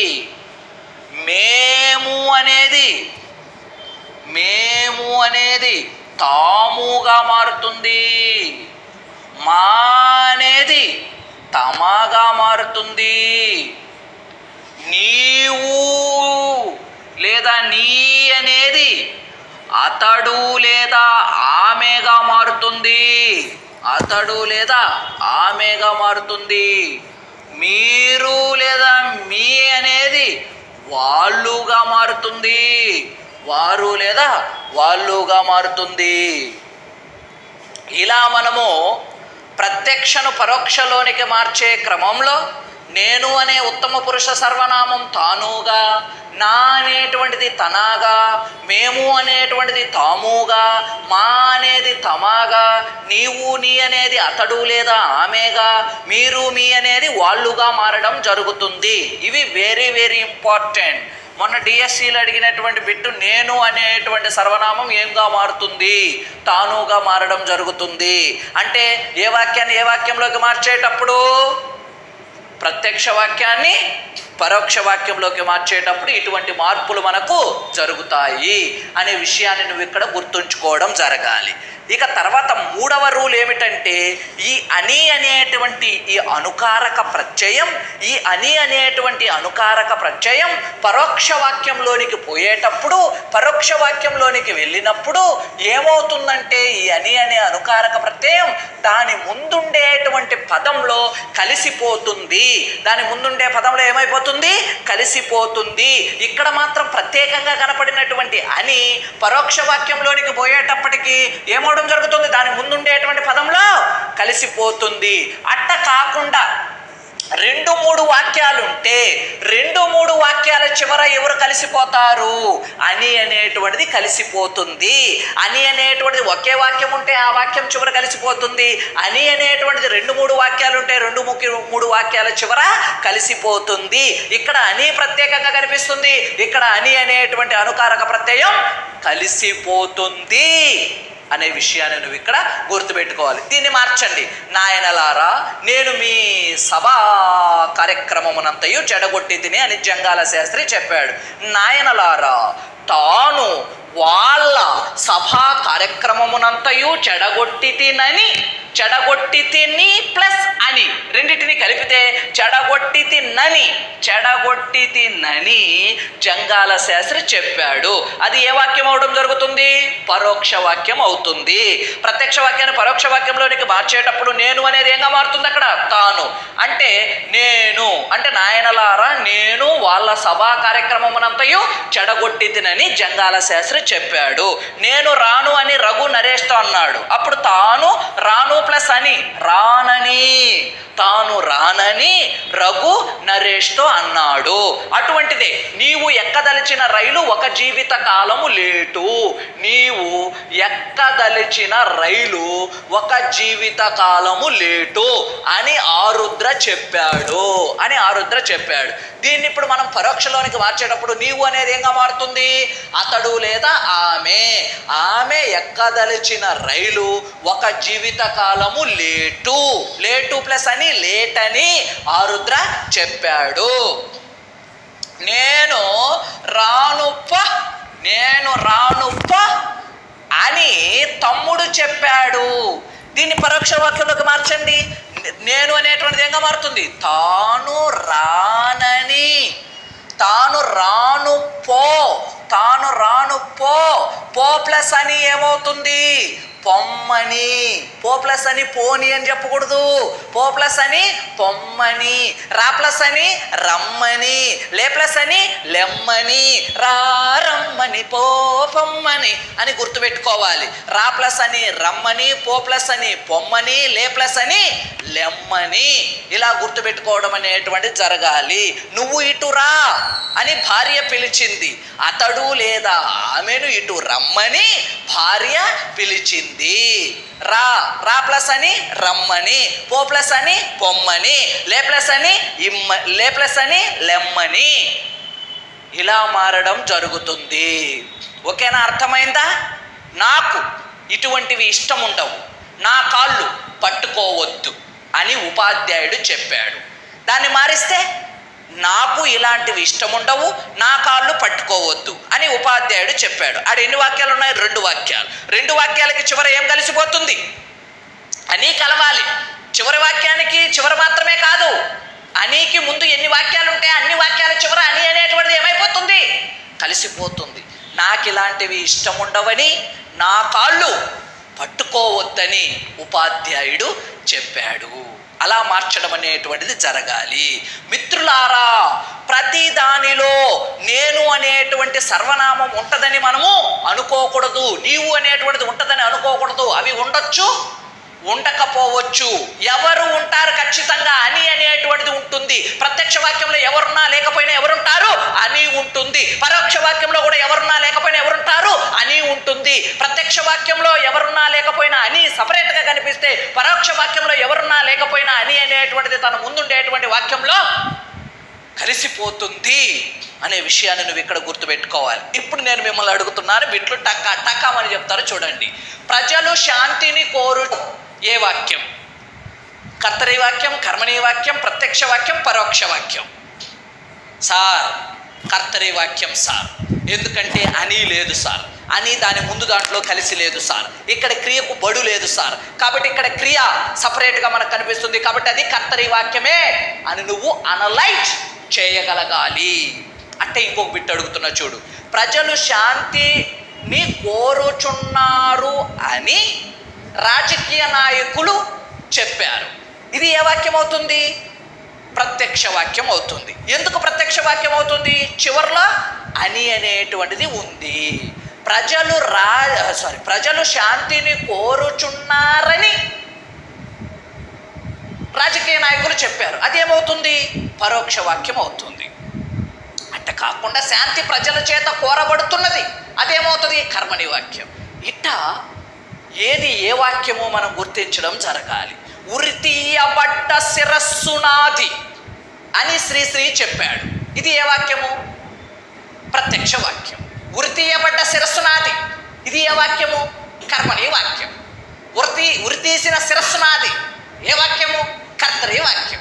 మేము అనేది మేము అనేది తాముగా మారుతుంది మా అనేది తమగా మారుతుంది నీవు లేదా నీ అనేది అతడు లేదా ఆమెగా మారుతుంది అతడు లేదా ఆమెగా మారుతుంది మీరు లేదా మీ అనేది వాళ్ళుగా మారుతుంది వారు లేదా వాళ్ళుగా మారుతుంది ఇలా మనము ప్రత్యక్షను పరోక్షలోనికి మార్చే క్రమంలో నేను అనే ఉత్తమ పురుష సర్వనామం తానుగా నా అనేటువంటిది తనాగా మేము అనేటువంటిది తాముగా మా అనేది తమాగా నీవు నీ అనేది అతడు లేదా ఆమెగా మీరు మీ అనేది వాళ్ళుగా మారడం జరుగుతుంది ఇవి వెరీ వెరీ ఇంపార్టెంట్ మొన్న డిఎస్సిలో అడిగినటువంటి బిట్టు నేను అనేటువంటి సర్వనామం ఏంగా మారుతుంది తానుగా మారడం జరుగుతుంది అంటే ఏ వాక్యాన్ని ఏ వాక్యంలోకి మార్చేటప్పుడు ప్రత్యక్ష వాక్యాన్ని పరోక్ష వాక్యంలోకి మార్చేటప్పుడు ఇటువంటి మార్పులు మనకు జరుగుతాయి అనే విషయాన్ని నువ్వు ఇక్కడ గుర్తుంచుకోవడం జరగాలి ఇక తర్వాత మూడవ రూల్ ఏమిటంటే ఈ అని అనేటువంటి ఈ అనుకారక ప్రత్యయం ఈ అని అనేటువంటి అనుకారక ప్రత్యయం పరోక్ష వాక్యంలోనికి పోయేటప్పుడు పరోక్ష వాక్యంలోనికి వెళ్ళినప్పుడు ఏమవుతుందంటే ఈ అని అనే అనుకారక ప్రత్యయం దాని ముందుండేటువంటి పదంలో కలిసిపోతుంది దాని ముందుండే పదంలో ఏమైపోతుంది కలిసిపోతుంది ఇక్కడ మాత్రం ప్రత్యేకంగా కనపడినటువంటి అని పరోక్ష వాక్యంలోనికి పోయేటప్పటికి ఏమవడం జరుగుతుంది దాని ముందుండేటువంటి పదంలో కలిసిపోతుంది అట్ట కాకుండా రెండు మూడు వాక్యాలు ఉంటే రెండు మూడు వాక్యాల చివర ఎవరు కలిసిపోతారు అని అనేటువంటిది కలిసిపోతుంది అని అనేటువంటిది ఒకే వాక్యం ఉంటే ఆ వాక్యం చివర కలిసిపోతుంది అని అనేటువంటిది రెండు మూడు వాక్యాలు ఉంటే రెండు ముఖ్య మూడు వాక్యాల చివర కలిసిపోతుంది ఇక్కడ అని ప్రత్యేకంగా కనిపిస్తుంది ఇక్కడ అని అనేటువంటి అనుకారక ప్రత్యయం కలిసిపోతుంది అనే విషయాన్ని నువ్వు ఇక్కడ గుర్తుపెట్టుకోవాలి దీన్ని మార్చండి నాయనలారా నేను మీ సభా కార్యక్రమమునంతయు చెడగొట్టి తిని అని జంగాల శాస్త్రి చెప్పాడు నాయనలారా తాను వాళ్ళ సభా కార్యక్రమమునంతయు చెడగొట్టి తినని చెడగొట్టి తిని ప్లస్ అని రెండింటిని కలిపితే చెడగొట్టి తిన్నని చెడగొట్టి తిన్నని జంగాల శాస్త్రి చెప్పాడు అది ఏ వాక్యం అవడం జరుగుతుంది పరోక్ష వాక్యం అవుతుంది ప్రత్యక్ష వాక్యాన్ని పరోక్ష వాక్యంలోనికి మార్చేటప్పుడు నేను అనేది ఏంగా మారుతుంది అక్కడ తాను అంటే నేను అంటే నాయనలారా నేను వాళ్ళ సభా కార్యక్రమమునంతయు చెడగొట్టి తినని జంగాల శాస్త్రి చెప్పాడు నేను రాను అని రఘు నరేష్తో అన్నాడు అప్పుడు తాను రాను ప్లస్ అని రానని తాను రానని రఘు నరేష్తో అన్నాడు అటువంటిదే నీవు ఎక్కదలిచిన రైలు ఒక జీవిత కాలము లేటు నీవు ఎక్కదలిచిన రైలు ఒక జీవిత కాలము లేటు అని ఆరుద్ర చెప్పాడు అని ఆరుద్ర చెప్పాడు దీన్ని ఇప్పుడు మనం పరోక్షలోనికి మార్చేటప్పుడు నీవు అనేది ఏంగా మారుతుంది అతడు లేదా ఆమె ఆమె ఎక్కదలిచిన రైలు ఒక జీవిత కాలము లేటు లేటు ప్లస్ అని లేట్ అని ఆరుద్ర చెప్పాడు నేను రానుప్ప నేను రానుప్ప అని తమ్ముడు చెప్పాడు దీన్ని పరోక్ష వాక్యంలోకి మార్చండి నేను అనేటువంటిది ఏంగా మారుతుంది తాను రానని తాను రాను పో తాను రాను పో పో ప్లస్ అని ఏమవుతుంది పొమ్మని పో ప్లస్ అని పోని అని చెప్పకూడదు పో ప్లస్ అని పొమ్మని రా ప్లస్ అని రమ్మని లే ప్లస్ అని లెమ్మని రా రమ్మని పో పొమ్మని అని గుర్తుపెట్టుకోవాలి రా ప్లస్ అని రమ్మని పో ప్లస్ అని పొమ్మని లే ప్లస్ అని లెమ్మని ఇలా గుర్తుపెట్టుకోవడం అనేటువంటి జరగాలి నువ్వు ఇటు రా అని భార్య పిలిచింది అతడు లేదా ఆమెను ఇటు రమ్మని భార్య పిలిచింది రా రా ప్లస్ అని రమ్మని పో ప్లస్ అని పొమ్మని లే ప్లస్ అని ఇమ్మ లే ప్లస్ అని లెమ్మని ఇలా మారడం జరుగుతుంది ఓకేనా అర్థమైందా నాకు ఇటువంటివి ఇష్టం ఉండవు నా కాళ్ళు పట్టుకోవద్దు అని ఉపాధ్యాయుడు చెప్పాడు దాన్ని మారిస్తే నాకు ఇలాంటివి ఇష్టం ఉండవు నా కాళ్ళు పట్టుకోవద్దు అని ఉపాధ్యాయుడు చెప్పాడు ఆడ ఎన్ని వాక్యాలు ఉన్నాయి రెండు వాక్యాలు రెండు వాక్యాలకి చివర ఏం కలిసిపోతుంది అని కలవాలి చివరి వాక్యానికి చివరి మాత్రమే కాదు అనీకి ముందు ఎన్ని వాక్యాలు ఉంటే అన్ని వాక్యాల చివర అని అనేటువంటిది ఏమైపోతుంది కలిసిపోతుంది నాకు ఇలాంటివి ఇష్టం ఉండవని నా కాళ్ళు పట్టుకోవద్దని ఉపాధ్యాయుడు చెప్పాడు అలా మార్చడం అనేటువంటిది జరగాలి మిత్రులారా ప్రతి దానిలో నేను అనేటువంటి సర్వనామం ఉంటదని మనము అనుకోకూడదు నీవు అనేటువంటిది ఉంటదని అనుకోకూడదు అవి ఉండొచ్చు ఉండకపోవచ్చు ఎవరు ఉంటారు ఖచ్చితంగా అని అనేటువంటిది ఉంటుంది ప్రత్యక్ష వాక్యంలో ఎవరున్నా లేకపోయినా ఎవరుంటారు అని ఉంటుంది పరోక్ష వాక్యంలో కూడా ఎవరున్నా లేకపోయినా ఎవరుంటారు అని ఉంటుంది ప్రత్యక్ష వాక్యంలో ఎవరున్నా లేకపోయినా అని సపరేట్గా కనిపిస్తే పరోక్ష వాక్యంలో ఎవరున్నా లేకపోయినా అని అనేటువంటిది తన ముందుండేటువంటి వాక్యంలో కలిసిపోతుంది అనే విషయాన్ని నువ్వు ఇక్కడ గుర్తుపెట్టుకోవాలి ఇప్పుడు నేను మిమ్మల్ని అడుగుతున్నాను బిట్లు టక్క టక్కమని చెప్తారు చూడండి ప్రజలు శాంతిని కోరు ఏ వాక్యం కర్తరి వాక్యం కర్మణీ వాక్యం ప్రత్యక్ష వాక్యం పరోక్ష వాక్యం సార్ కర్తరి వాక్యం సార్ ఎందుకంటే అని లేదు సార్ అని దాని ముందు దాంట్లో కలిసి లేదు సార్ ఇక్కడ క్రియకు బడు లేదు సార్ కాబట్టి ఇక్కడ క్రియ సపరేట్గా మనకు కనిపిస్తుంది కాబట్టి అది కర్తరి వాక్యమే అని నువ్వు అనలైజ్ చేయగలగాలి అంటే ఇంకొక బిట్ అడుగుతున్నా చూడు ప్రజలు శాంతిని కోరుచున్నారు అని రాజకీయ నాయకులు చెప్పారు ఇది ఏ వాక్యం అవుతుంది ప్రత్యక్ష వాక్యం అవుతుంది ఎందుకు ప్రత్యక్ష వాక్యం అవుతుంది చివర్లో అని అనేటువంటిది ఉంది ప్రజలు రా సారీ ప్రజలు శాంతిని కోరుచున్నారని రాజకీయ నాయకులు చెప్పారు అదేమవుతుంది పరోక్ష వాక్యం అవుతుంది అట్ట కాకుండా శాంతి ప్రజల చేత కోరబడుతున్నది అదేమవుతుంది కర్మని వాక్యం ఇట్ట ఏది ఏ వాక్యమో మనం గుర్తించడం జరగాలి ఉరితీయబడ్డ శిరస్సునాది అని శ్రీశ్రీ చెప్పాడు ఇది ఏ వాక్యము ప్రత్యక్ష వాక్యం ఉరితీయబడ్డ శిరస్సునాది ఇది ఏ వాక్యము కర్మని వాక్యం ఉరితీ ఉరితీసిన శిరస్సునాది ఏ వాక్యము కర్తరి వాక్యం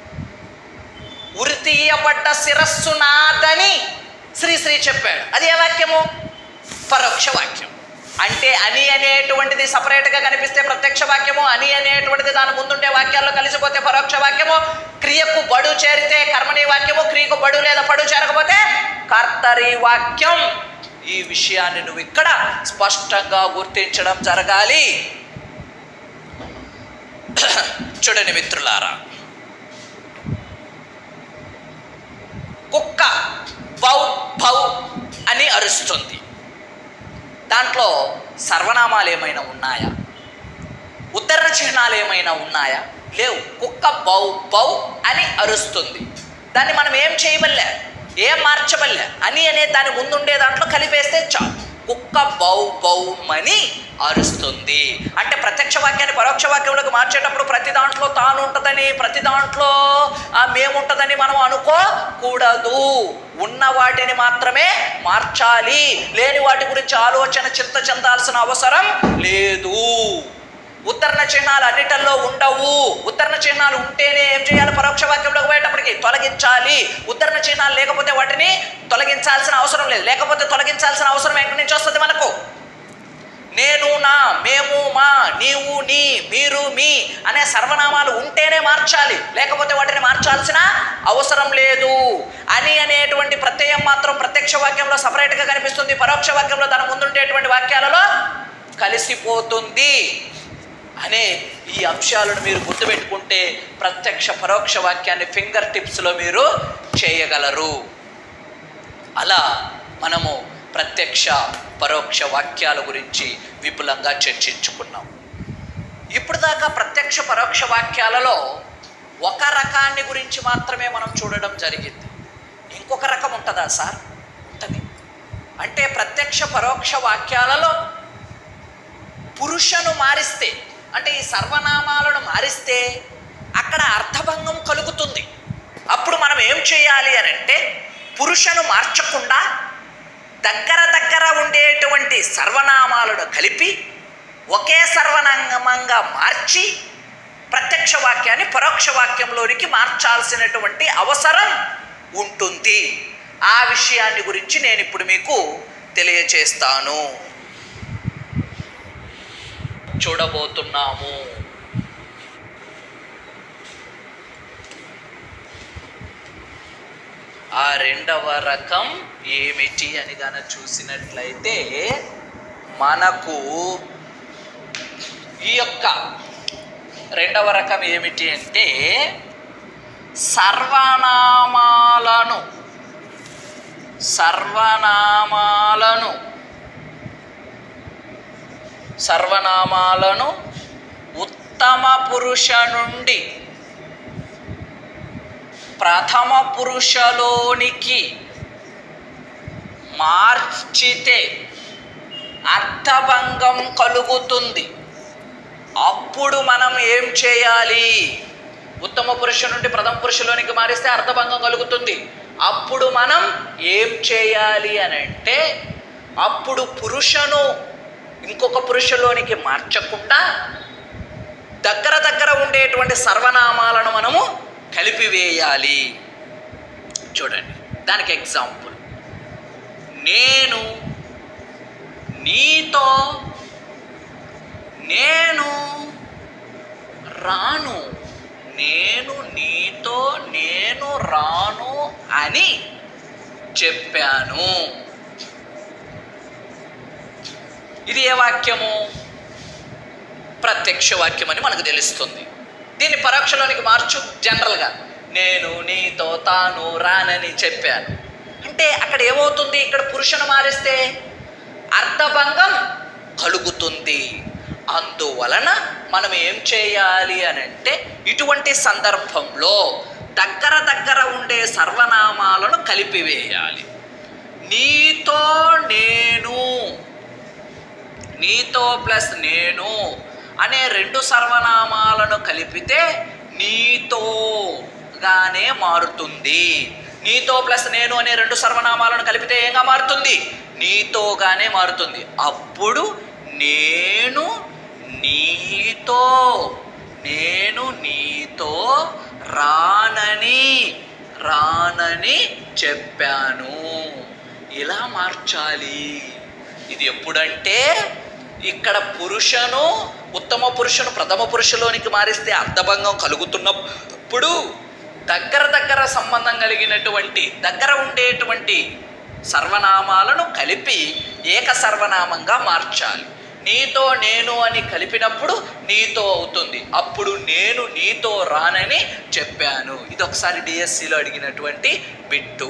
ఉరితీయబడ్డ శిరస్సునాదని శ్రీశ్రీ చెప్పాడు అది ఏ వాక్యము పరోక్ష వాక్యం అంటే అని అనేటువంటిది సపరేట్గా కనిపిస్తే ప్రత్యక్ష వాక్యము అని అనేటువంటిది దాని ముందుండే వాక్యాల్లో కలిసిపోతే పరోక్ష వాక్యము క్రియకు బడు చేరితే కర్మని వాక్యము క్రియకు బడు లేదా పడు చేరకపోతే కర్తరి వాక్యం ఈ విషయాన్ని నువ్వు ఇక్కడ స్పష్టంగా గుర్తించడం జరగాలి చూడండి మిత్రులారా కుక్క బౌ భౌ అని అరుస్తుంది దాంట్లో సర్వనామాలు ఏమైనా ఉన్నాయా ఉత్తర చిహ్నాలు ఏమైనా ఉన్నాయా లేవు కుక్క బౌ బౌ అని అరుస్తుంది దాన్ని మనం ఏం చేయబల్లే ఏం మార్చబల్లే అని అనే దాని ముందుండే దాంట్లో కలిపేస్తే చాలు కుక్క బౌ బౌమని అరుస్తుంది అంటే ప్రత్యక్ష వాక్యాన్ని పరోక్ష వాక్యంలోకి మార్చేటప్పుడు ప్రతి దాంట్లో తాను ఉంటుందని ప్రతి దాంట్లో ఆ, మేముంటుందని మనం అనుకోకూడదు ఉన్న వాటిని మాత్రమే మార్చాలి లేని వాటి గురించి ఆలోచన చింత చెందాల్సిన అవసరం లేదు ఉత్తరణ చిహ్నాలు అన్నిటల్లో ఉండవు ఉత్తరణ చిహ్నాలు ఉంటేనే ఏం చేయాలి పరోక్ష వాక్యంలోకి పోయేటప్పటికి తొలగించాలి ఉత్తరణ చిహ్నాలు లేకపోతే వాటిని తొలగించాల్సిన అవసరం లేదు లేకపోతే తొలగించాల్సిన అవసరం ఎక్కడి నుంచి వస్తుంది మనకు నేను నా మేము మా నీవు నీ మీరు మీ అనే సర్వనామాలు ఉంటేనే మార్చాలి లేకపోతే వాటిని మార్చాల్సిన అవసరం లేదు అని అనేటువంటి ప్రత్యయం మాత్రం ప్రత్యక్ష వాక్యంలో సపరేట్గా కనిపిస్తుంది పరోక్ష వాక్యంలో దాని ముందుండేటువంటి వాక్యాలలో కలిసిపోతుంది అనే ఈ అంశాలను మీరు గుర్తుపెట్టుకుంటే ప్రత్యక్ష పరోక్ష వాక్యాన్ని ఫింగర్ టిప్స్లో మీరు చేయగలరు అలా మనము ప్రత్యక్ష పరోక్ష వాక్యాల గురించి విపులంగా చర్చించుకున్నాం ఇప్పుడు దాకా ప్రత్యక్ష పరోక్ష వాక్యాలలో ఒక రకాన్ని గురించి మాత్రమే మనం చూడడం జరిగింది ఇంకొక రకం ఉంటుందా సార్ ఉంటుంది అంటే ప్రత్యక్ష పరోక్ష వాక్యాలలో పురుషను మారిస్తే అంటే ఈ సర్వనామాలను మారిస్తే అక్కడ అర్థభంగం కలుగుతుంది అప్పుడు మనం ఏం చేయాలి అని అంటే పురుషను మార్చకుండా దగ్గర దగ్గర ఉండేటువంటి సర్వనామాలను కలిపి ఒకే సర్వనామంగా మార్చి ప్రత్యక్ష వాక్యాన్ని పరోక్ష వాక్యంలోనికి మార్చాల్సినటువంటి అవసరం ఉంటుంది ఆ విషయాన్ని గురించి నేను ఇప్పుడు మీకు తెలియచేస్తాను చూడబోతున్నాము ఆ రెండవ రకం ఏమిటి అని గన చూసినట్లయితే మనకు ఈ యొక్క రెండవ రకం ఏమిటి అంటే సర్వనామాలను సర్వనామాలను సర్వనామాలను ఉత్తమ పురుష నుండి ప్రథమ పురుషలోనికి మార్చితే అర్థభంగం కలుగుతుంది అప్పుడు మనం ఏం చేయాలి ఉత్తమ పురుష నుండి ప్రథమ పురుషులోనికి మారిస్తే అర్థభంగం కలుగుతుంది అప్పుడు మనం ఏం చేయాలి అని అంటే అప్పుడు పురుషను ఇంకొక పురుషులోనికి మార్చకుండా దగ్గర దగ్గర ఉండేటువంటి సర్వనామాలను మనము కలిపివేయాలి చూడండి దానికి ఎగ్జాంపుల్ నేను నీతో నేను రాను నేను నీతో నేను రాను అని చెప్పాను ఇది ఏ వాక్యము ప్రత్యక్ష వాక్యం అని మనకు తెలుస్తుంది దీన్ని పరోక్షలోనికి మార్చు జనరల్గా నేను నీతో తాను రానని చెప్పాను అంటే అక్కడ ఏమవుతుంది ఇక్కడ పురుషుని మారిస్తే అర్థభంగం కలుగుతుంది అందువలన మనం ఏం చేయాలి అని అంటే ఇటువంటి సందర్భంలో దగ్గర దగ్గర ఉండే సర్వనామాలను కలిపివేయాలి నీతో నేను నీతో ప్లస్ నేను అనే రెండు సర్వనామాలను కలిపితే నీతోగానే మారుతుంది నీతో ప్లస్ నేను అనే రెండు సర్వనామాలను కలిపితే ఏంగా మారుతుంది నీతోగానే మారుతుంది అప్పుడు నేను నీతో నేను నీతో రానని రానని చెప్పాను ఇలా మార్చాలి ఇది ఎప్పుడంటే ఇక్కడ పురుషను ఉత్తమ పురుషును ప్రథమ పురుషులోనికి మారిస్తే అర్ధభంగం కలుగుతున్నప్పుడు దగ్గర దగ్గర సంబంధం కలిగినటువంటి దగ్గర ఉండేటువంటి సర్వనామాలను కలిపి ఏక సర్వనామంగా మార్చాలి నీతో నేను అని కలిపినప్పుడు నీతో అవుతుంది అప్పుడు నేను నీతో రానని చెప్పాను ఇది ఒకసారి డిఎస్సిలో అడిగినటువంటి బిట్టు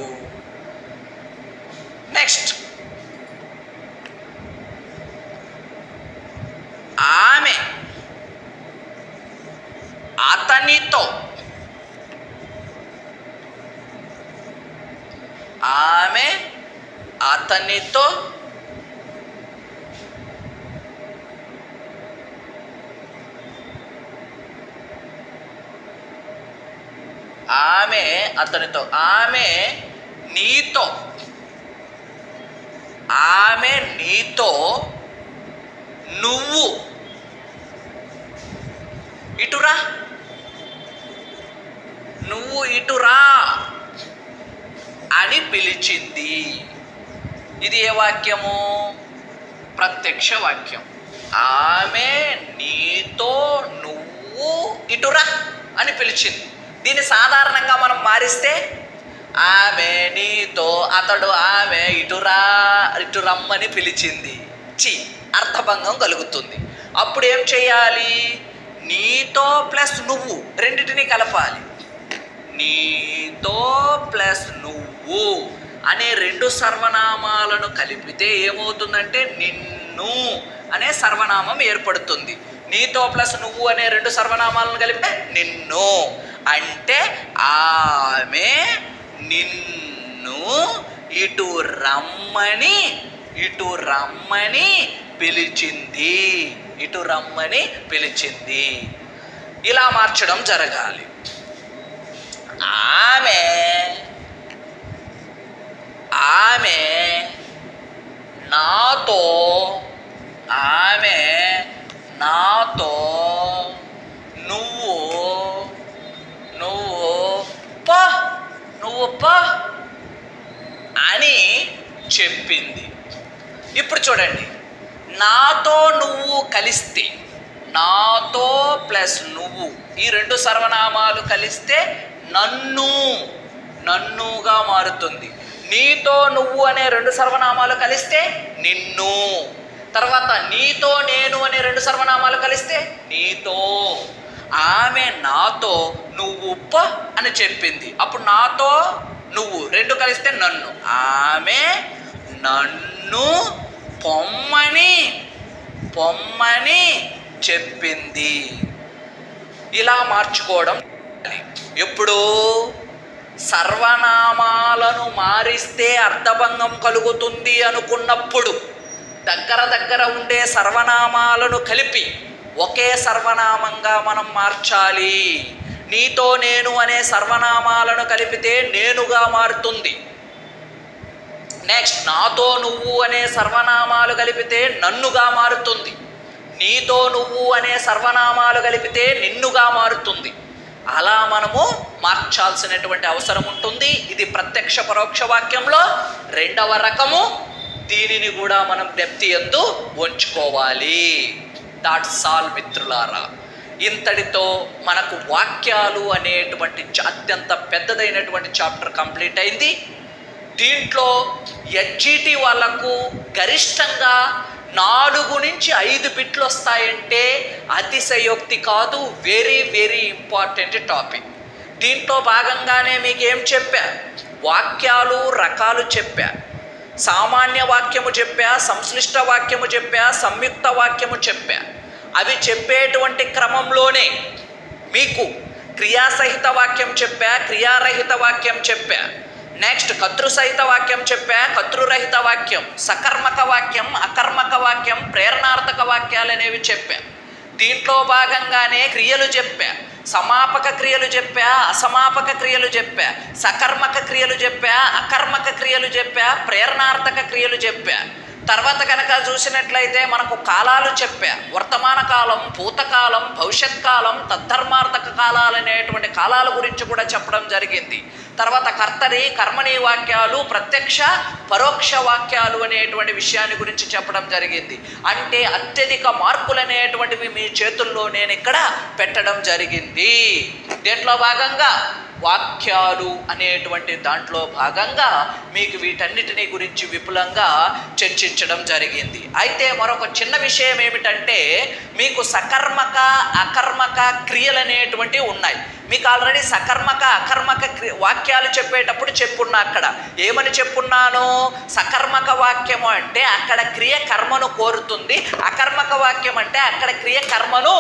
నెక్స్ట్ ఆమె అతనితో ఆమె అతనితో ఆమె అతనితో ఆమె నీతో ఆమె నీతో నువ్వు ఇటురా నువ్వు ఇటురా అని పిలిచింది ఇది ఏ వాక్యము ప్రత్యక్ష వాక్యం ఆమె నీతో నువ్వు ఇటురా అని పిలిచింది దీన్ని సాధారణంగా మనం మారిస్తే ఆమె నీతో అతడు ఆమె ఇటురా ఇటు రమ్మని పిలిచింది చి అర్థభంగం కలుగుతుంది అప్పుడు ఏం చేయాలి నీతో ప్లస్ నువ్వు రెండిటిని కలపాలి నీతో ప్లస్ నువ్వు అనే రెండు సర్వనామాలను కలిపితే ఏమవుతుందంటే నిన్ను అనే సర్వనామం ఏర్పడుతుంది నీతో ప్లస్ నువ్వు అనే రెండు సర్వనామాలను కలిపితే నిన్ను అంటే ఆమె నిన్ను ఇటు రమ్మని ఇటు రమ్మని పిలిచింది ఇటు రమ్మని పిలిచింది ఇలా మార్చడం జరగాలి ఆమె ఆమె నాతో ఆమె నాతో నువ్వు నువ్వు పో నువ్వు పో అని చెప్పింది ఇప్పుడు చూడండి నాతో నువ్వు కలిస్తే నాతో ప్లస్ నువ్వు ఈ రెండు సర్వనామాలు కలిస్తే నన్ను నన్నుగా మారుతుంది నీతో నువ్వు అనే రెండు సర్వనామాలు కలిస్తే నిన్ను తర్వాత నీతో నేను అనే రెండు సర్వనామాలు కలిస్తే నీతో ఆమె నాతో నువ్వు ప అని చెప్పింది అప్పుడు నాతో నువ్వు రెండు కలిస్తే నన్ను ఆమె నన్ను పొమ్మని పొమ్మని చెప్పింది ఇలా మార్చుకోవడం ఎప్పుడు సర్వనామాలను మారిస్తే అర్థభంగం కలుగుతుంది అనుకున్నప్పుడు దగ్గర దగ్గర ఉండే సర్వనామాలను కలిపి ఒకే సర్వనామంగా మనం మార్చాలి నీతో నేను అనే సర్వనామాలను కలిపితే నేనుగా మారుతుంది నెక్స్ట్ నాతో నువ్వు అనే సర్వనామాలు కలిపితే నన్నుగా మారుతుంది నీతో నువ్వు అనే సర్వనామాలు కలిపితే నిన్నుగా మారుతుంది అలా మనము మార్చాల్సినటువంటి అవసరం ఉంటుంది ఇది ప్రత్యక్ష పరోక్ష వాక్యంలో రెండవ రకము దీనిని కూడా మనం డెప్తి ఎందు ఉంచుకోవాలి దాట్స్ ఆల్ మిత్రులారా ఇంతటితో మనకు వాక్యాలు అనేటువంటి చ- అత్యంత పెద్దదైనటువంటి చాప్టర్ కంప్లీట్ అయింది దీంట్లో హెచ్జిటి వాళ్ళకు గరిష్టంగా నాలుగు నుంచి ఐదు బిట్లు వస్తాయంటే అతిశయోక్తి కాదు వెరీ వెరీ ఇంపార్టెంట్ టాపిక్ దీంట్లో భాగంగానే మీకు ఏం చెప్పా వాక్యాలు రకాలు చెప్పా సామాన్య వాక్యము చెప్పా సంశ్లిష్ట వాక్యము చెప్పా సంయుక్త వాక్యము చెప్పా అవి చెప్పేటువంటి క్రమంలోనే మీకు క్రియాసహిత వాక్యం చెప్పా క్రియారహిత వాక్యం చెప్పా నెక్స్ట్ కర్తృసహిత వాక్యం చెప్పా కర్తృరహిత వాక్యం సకర్మక వాక్యం అకర్మక వాక్యం ప్రేరణార్థక వాక్యాలు అనేవి చెప్పా దీంట్లో భాగంగానే క్రియలు చెప్పా సమాపక క్రియలు చెప్పా అసమాపక క్రియలు చెప్పా సకర్మక క్రియలు చెప్పా అకర్మక క్రియలు చెప్పా ప్రేరణార్థక క్రియలు చెప్పా తర్వాత కనుక చూసినట్లయితే మనకు కాలాలు చెప్పా వర్తమాన కాలం భూతకాలం భవిష్యత్ కాలం తద్ధర్మార్థక కాలాలు అనేటువంటి కాలాల గురించి కూడా చెప్పడం జరిగింది తర్వాత కర్తరి కర్మణి వాక్యాలు ప్రత్యక్ష పరోక్ష వాక్యాలు అనేటువంటి విషయాన్ని గురించి చెప్పడం జరిగింది అంటే అత్యధిక మార్కులు అనేటువంటివి మీ చేతుల్లో నేను ఇక్కడ పెట్టడం జరిగింది దేంట్లో భాగంగా వాక్యాలు అనేటువంటి దాంట్లో భాగంగా మీకు వీటన్నిటిని గురించి విపులంగా చర్చించడం జరిగింది అయితే మరొక చిన్న విషయం ఏమిటంటే మీకు సకర్మక అకర్మక క్రియలు అనేటువంటివి ఉన్నాయి మీకు ఆల్రెడీ సకర్మక అకర్మక క్రి వాక్యాలు చెప్పేటప్పుడు చెప్పున్నా అక్కడ ఏమని చెప్పున్నాను సకర్మక వాక్యము అంటే అక్కడ క్రియ కర్మను కోరుతుంది అకర్మక వాక్యం అంటే అక్కడ క్రియ కర్మను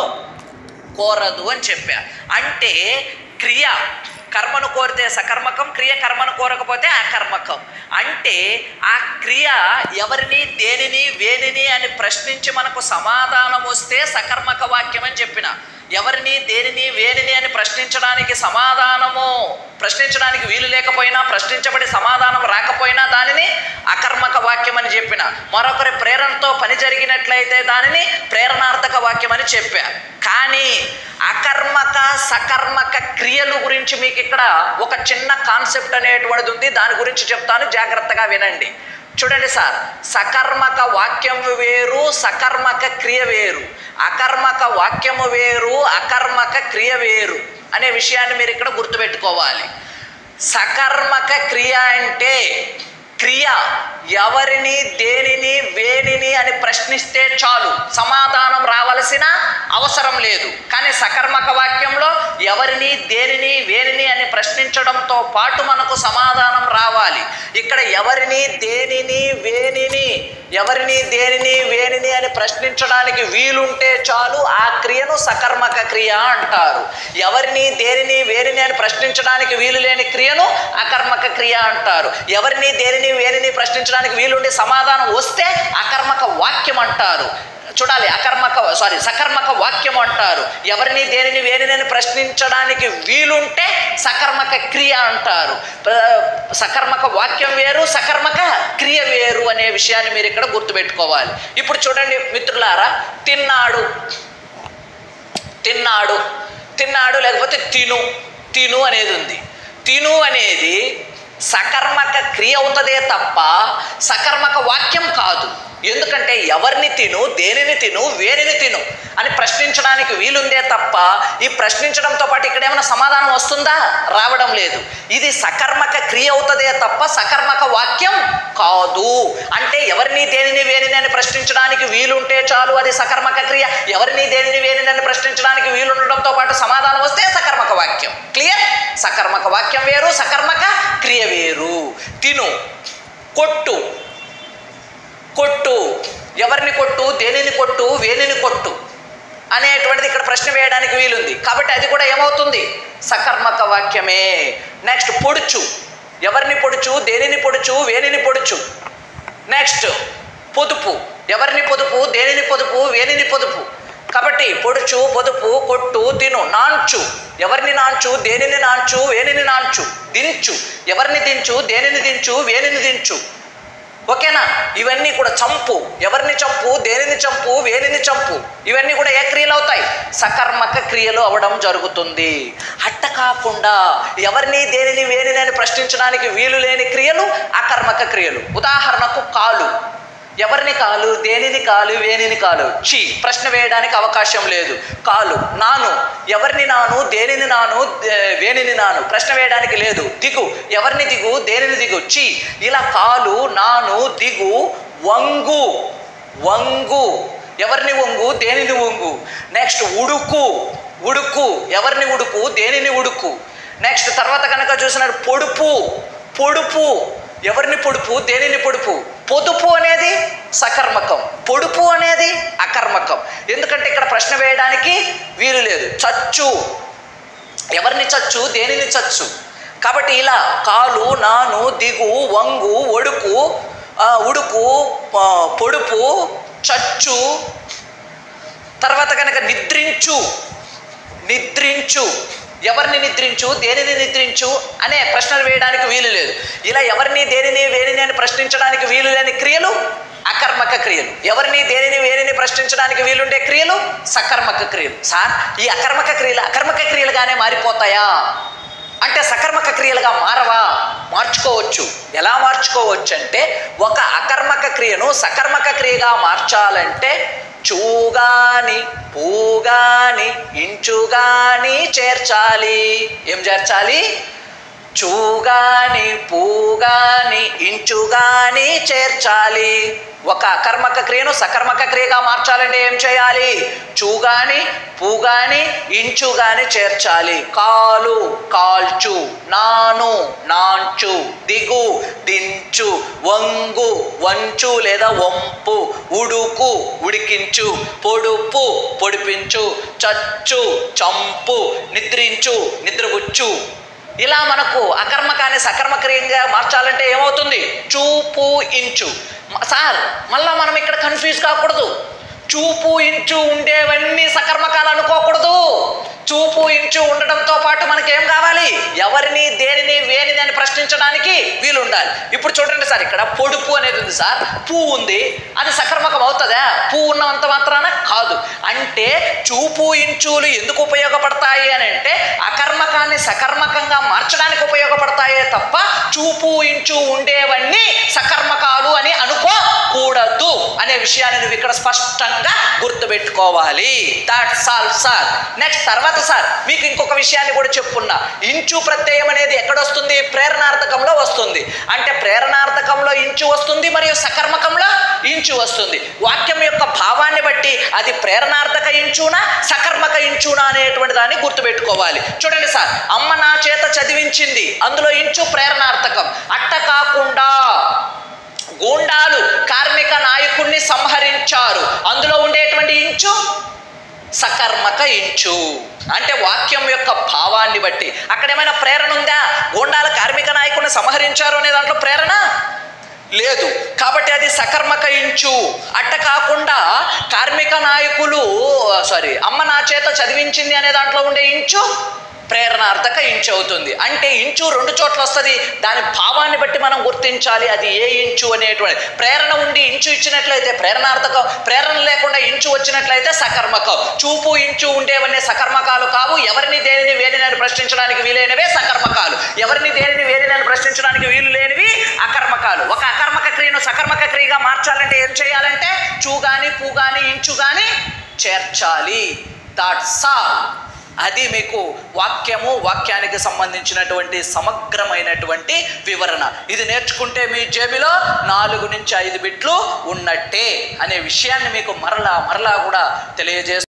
కోరదు అని చెప్పా అంటే క్రియ కర్మను కోరితే సకర్మకం క్రియ కర్మను కోరకపోతే అకర్మకం అంటే ఆ క్రియ ఎవరిని దేనిని వేనిని అని ప్రశ్నించి మనకు సమాధానం వస్తే సకర్మక వాక్యం అని చెప్పిన ఎవరిని దేనిని వేనిని అని ప్రశ్నించడానికి సమాధానము ప్రశ్నించడానికి వీలు లేకపోయినా ప్రశ్నించబడి సమాధానం రాకపోయినా దానిని అకర్మక వాక్యం అని చెప్పిన మరొకరి ప్రేరణతో పని జరిగినట్లయితే దానిని ప్రేరణార్థక వాక్యం అని చెప్పా కానీ అకర్మక సకర్మక క్రియలు గురించి మీకు ఇక్కడ ఒక చిన్న కాన్సెప్ట్ అనేటువంటిది ఉంది దాని గురించి చెప్తాను జాగ్రత్తగా వినండి చూడండి సార్ సకర్మక వాక్యము వేరు సకర్మక క్రియ వేరు అకర్మక వాక్యము వేరు అకర్మక క్రియ వేరు అనే విషయాన్ని మీరు ఇక్కడ గుర్తుపెట్టుకోవాలి సకర్మక క్రియ అంటే క్రియ ఎవరిని దేనిని వేనిని అని ప్రశ్నిస్తే చాలు సమాధానం రావలసిన అవసరం లేదు కానీ సకర్మక వాక్యంలో ఎవరిని దేనిని వేనిని అని ప్రశ్నించడంతో పాటు మనకు సమాధానం రావాలి ఇక్కడ ఎవరిని దేనిని వేనిని ఎవరిని దేనిని వేనిని అని ప్రశ్నించడానికి వీలుంటే చాలు ఆ క్రియను సకర్మక క్రియ అంటారు ఎవరిని దేనిని వేనిని అని ప్రశ్నించడానికి వీలు లేని క్రియను అకర్మక క్రియ అంటారు ఎవరిని దేనిని వేనిని ప్రశ్నించడానికి వీలుండి సమాధానం వస్తే అకర్మక వాక్యం అంటారు చూడాలి అకర్మక సారీ సకర్మక వాక్యం అంటారు ఎవరిని దేనిని వేనిని ప్రశ్నించడానికి వీలుంటే సకర్మక క్రియ అంటారు ప్ర- సకర్మక వాక్యం వేరు సకర్మక క్రియ వేరు అనే విషయాన్ని మీరు ఇక్కడ గుర్తుపెట్టుకోవాలి ఇప్పుడు చూడండి మిత్రులారా తిన్నాడు తిన్నాడు తిన్నాడు లేకపోతే తిను తిను అనేది ఉంది తిను అనేది సకర్మక క్రియ అవుతుందే తప్ప సకర్మక వాక్యం కాదు ఎందుకంటే ఎవరిని తిను దేనిని తిను వేరిని తిను అని ప్రశ్నించడానికి వీలుందే తప్ప ఈ ప్రశ్నించడంతో పాటు ఇక్కడ ఏమైనా సమాధానం వస్తుందా రావడం లేదు ఇది సకర్మక క్రియ అవుతుందే తప్ప సకర్మక వాక్యం కాదు అంటే ఎవరిని దేనిని వేనిని అని ప్రశ్నించడానికి వీలుంటే చాలు అది సకర్మక క్రియ ఎవరిని దేనిని వేనిని అని ప్రశ్నించడానికి వీలుండడంతో పాటు సమాధానం వస్తే సకర్మక వాక్యం క్లియర్ సకర్మక వాక్యం వేరు సకర్మక క్రియ వేరు తిను కొట్టు కొట్టు ఎవరిని కొట్టు దేనిని కొట్టు వేనిని కొట్టు అనేటువంటిది ఇక్కడ ప్రశ్న వేయడానికి వీలుంది కాబట్టి అది కూడా ఏమవుతుంది సకర్మక వాక్యమే నెక్స్ట్ పొడుచు ఎవరిని పొడుచు దేనిని పొడుచు వేనిని పొడుచు నెక్స్ట్ పొదుపు ఎవరిని పొదుపు దేనిని పొదుపు వేనిని పొదుపు కాబట్టి పొడుచు పొదుపు కొట్టు తిను నాంచు ఎవరిని నాంచు దేనిని నాంచు వేనిని నాంచు దించు ఎవరిని దించు దేనిని దించు వేనిని దించు ఓకేనా ఇవన్నీ కూడా చంపు ఎవరిని చంపు దేనిని చంపు వేనిని చంపు ఇవన్నీ కూడా ఏ క్రియలు అవుతాయి సకర్మక క్రియలు అవడం జరుగుతుంది అట్ట కాకుండా ఎవరిని దేనిని వేనిని అని ప్రశ్నించడానికి వీలు లేని క్రియలు అకర్మక క్రియలు ఉదాహరణకు కాలు ఎవరిని కాలు దేనిని కాలు వేనిని కాలు చి ప్రశ్న వేయడానికి అవకాశం లేదు కాలు నాను ఎవరిని నాను దేనిని నాను దే- వేనిని నాను ప్రశ్న వేయడానికి లేదు దిగు ఎవరిని దిగు దేనిని దిగు చి ఇలా కాలు నాను దిగు వంగు వంగు ఎవరిని వంగు దేనిని వంగు నెక్స్ట్ ఉడుకు ఉడుకు ఎవరిని ఉడుకు దేనిని ఉడుకు నెక్స్ట్ తర్వాత కనుక చూసినారు పొడుపు పొడుపు ఎవరిని పొడుపు దేనిని పొడుపు పొదుపు అనేది సకర్మకం పొడుపు అనేది అకర్మకం ఎందుకంటే ఇక్కడ ప్రశ్న వేయడానికి వీలు లేదు చచ్చు ఎవరిని చచ్చు దేనిని చచ్చు కాబట్టి ఇలా కాలు నాను దిగు వంగు ఒడుకు ఆ, ఉడుకు ఆ, పొడుపు చచ్చు తర్వాత కనుక నిద్రించు నిద్రించు ఎవరిని నిద్రించు దేనిని నిద్రించు అనే ప్రశ్నలు వేయడానికి వీలు లేదు ఇలా ఎవరిని దేనిని వేనిని అని ప్రశ్నించడానికి వీలు లేని క్రియలు అకర్మక క్రియలు ఎవరిని దేనిని వేనిని ప్రశ్నించడానికి వీలుండే క్రియలు సకర్మక క్రియలు సార్ ఈ అకర్మక క్రియలు అకర్మక క్రియలుగానే మారిపోతాయా అంటే సకర్మక క్రియలుగా మారవా మార్చుకోవచ్చు ఎలా మార్చుకోవచ్చు అంటే ఒక అకర్మక క్రియను సకర్మక క్రియగా మార్చాలంటే చూగాని పూగాని ఇంచుగాని చేర్చాలి ఏం చేర్చాలి చూగాని పూగాని ఇంచుగాని చేర్చాలి ఒక అకర్మక క్రియను సకర్మక క్రియగా మార్చాలంటే ఏం చేయాలి చూగాని పూగాని ఇంచుగాని చేర్చాలి కాలు కాల్చు నాను నాంచు దిగు దించు వంగు వంచు లేదా వంపు ఉడుకు ఉడికించు పొడుపు పొడిపించు చచ్చు చంపు నిద్రించు నిద్రపుచ్చు ఇలా మనకు అకర్మకాన్ని సకర్మక్రియంగా మార్చాలంటే ఏమవుతుంది చూపు ఇంచు మ- సార్ మళ్ళా మనం ఇక్కడ కన్ఫ్యూజ్ కాకూడదు చూపు ఇంచు ఉండేవన్నీ సకర్మకాలు అనుకోకూడదు చూపు ఇంచు ఉండడంతో పాటు మనకి ఏం కావాలి ఎవరిని దేనిని వేనిని అని ప్రశ్నించడానికి వీలుండాలి ఉండాలి ఇప్పుడు చూడండి సార్ ఇక్కడ పొడుపు అనేది ఉంది సార్ పువ్వు ఉంది అది సకర్మకం అవుతుందా పువ్వు ఉన్నంత మాత్రాన కాదు అంటే చూపు ఇంచులు ఎందుకు ఉపయోగపడతాయి అని అంటే అకర్మకాన్ని సకర్మకంగా మార్చడానికి ఉపయోగపడతాయే తప్ప చూపు ఇంచు ఉండేవన్నీ సకర్మకాలు అని అనుకోకూడదు అనే విషయాన్ని నువ్వు ఇక్కడ స్పష్టంగా గుర్తుపెట్టుకోవాలి దాట్స్ ఆల్ సార్ నెక్స్ట్ తర్వాత సార్ మీకు ఇంకొక విషయాన్ని కూడా చెప్పున్నా ఇంచు ప్రత్యయం అనేది ఎక్కడొస్తుంది ప్రేరణార్థకంలో వస్తుంది అంటే ప్రేరణార్థకంలో ఇంచు వస్తుంది మరియు సకర్మకంలో ఇంచు వస్తుంది వాక్యం యొక్క భావాన్ని బట్టి అది ప్రేరణార్థక ఇంచునా సకర్మక ఇంచునా అనేటువంటి దాన్ని గుర్తుపెట్టుకోవాలి చూడండి సార్ అమ్మ నా చేత చదివించింది అందులో ఇంచు ప్రేరణార్థకం అట్ట కాకుండా గూండాలు కార్మిక నాయకుణ్ణి సంహరించారు అందులో ఉండేటువంటి ఇంచు సకర్మక ఇంచు అంటే వాక్యం యొక్క భావాన్ని బట్టి అక్కడ ఏమైనా ప్రేరణ ఉందా గూండాల కార్మిక నాయకుడిని సంహరించారు అనే దాంట్లో ప్రేరణ లేదు కాబట్టి అది సకర్మక ఇంచు అట్ట కాకుండా కార్మిక నాయకులు సారీ అమ్మ నా చేత చదివించింది అనే దాంట్లో ఉండే ఇంచు ప్రేరణార్థక ఇంచు అవుతుంది అంటే ఇంచు రెండు చోట్ల వస్తుంది దాని భావాన్ని బట్టి మనం గుర్తించాలి అది ఏ ఇంచు అనేటువంటి ప్రేరణ ఉండి ఇంచు ఇచ్చినట్లయితే ప్రేరణార్థకం ప్రేరణ లేకుండా ఇంచు వచ్చినట్లయితే సకర్మకం చూపు ఇంచు ఉండేవన్నీ సకర్మకాలు కావు ఎవరిని దేనిని వేడినని ప్రశ్నించడానికి వీలైనవే సకర్మకాలు ఎవరిని దేనిని వేడినని ప్రశ్నించడానికి వీలు లేనివి అకర్మకాలు ఒక అకర్మక క్రియను సకర్మక క్రియగా మార్చాలంటే ఏం చేయాలంటే చూ గాని పూ గాని ఇంచు గాని చేర్చాలి దాట్స్ ఆల్ అది మీకు వాక్యము వాక్యానికి సంబంధించినటువంటి సమగ్రమైనటువంటి వివరణ ఇది నేర్చుకుంటే మీ జేబులో నాలుగు నుంచి ఐదు బిట్లు ఉన్నట్టే అనే విషయాన్ని మీకు మరలా మరలా కూడా తెలియజేస్తూ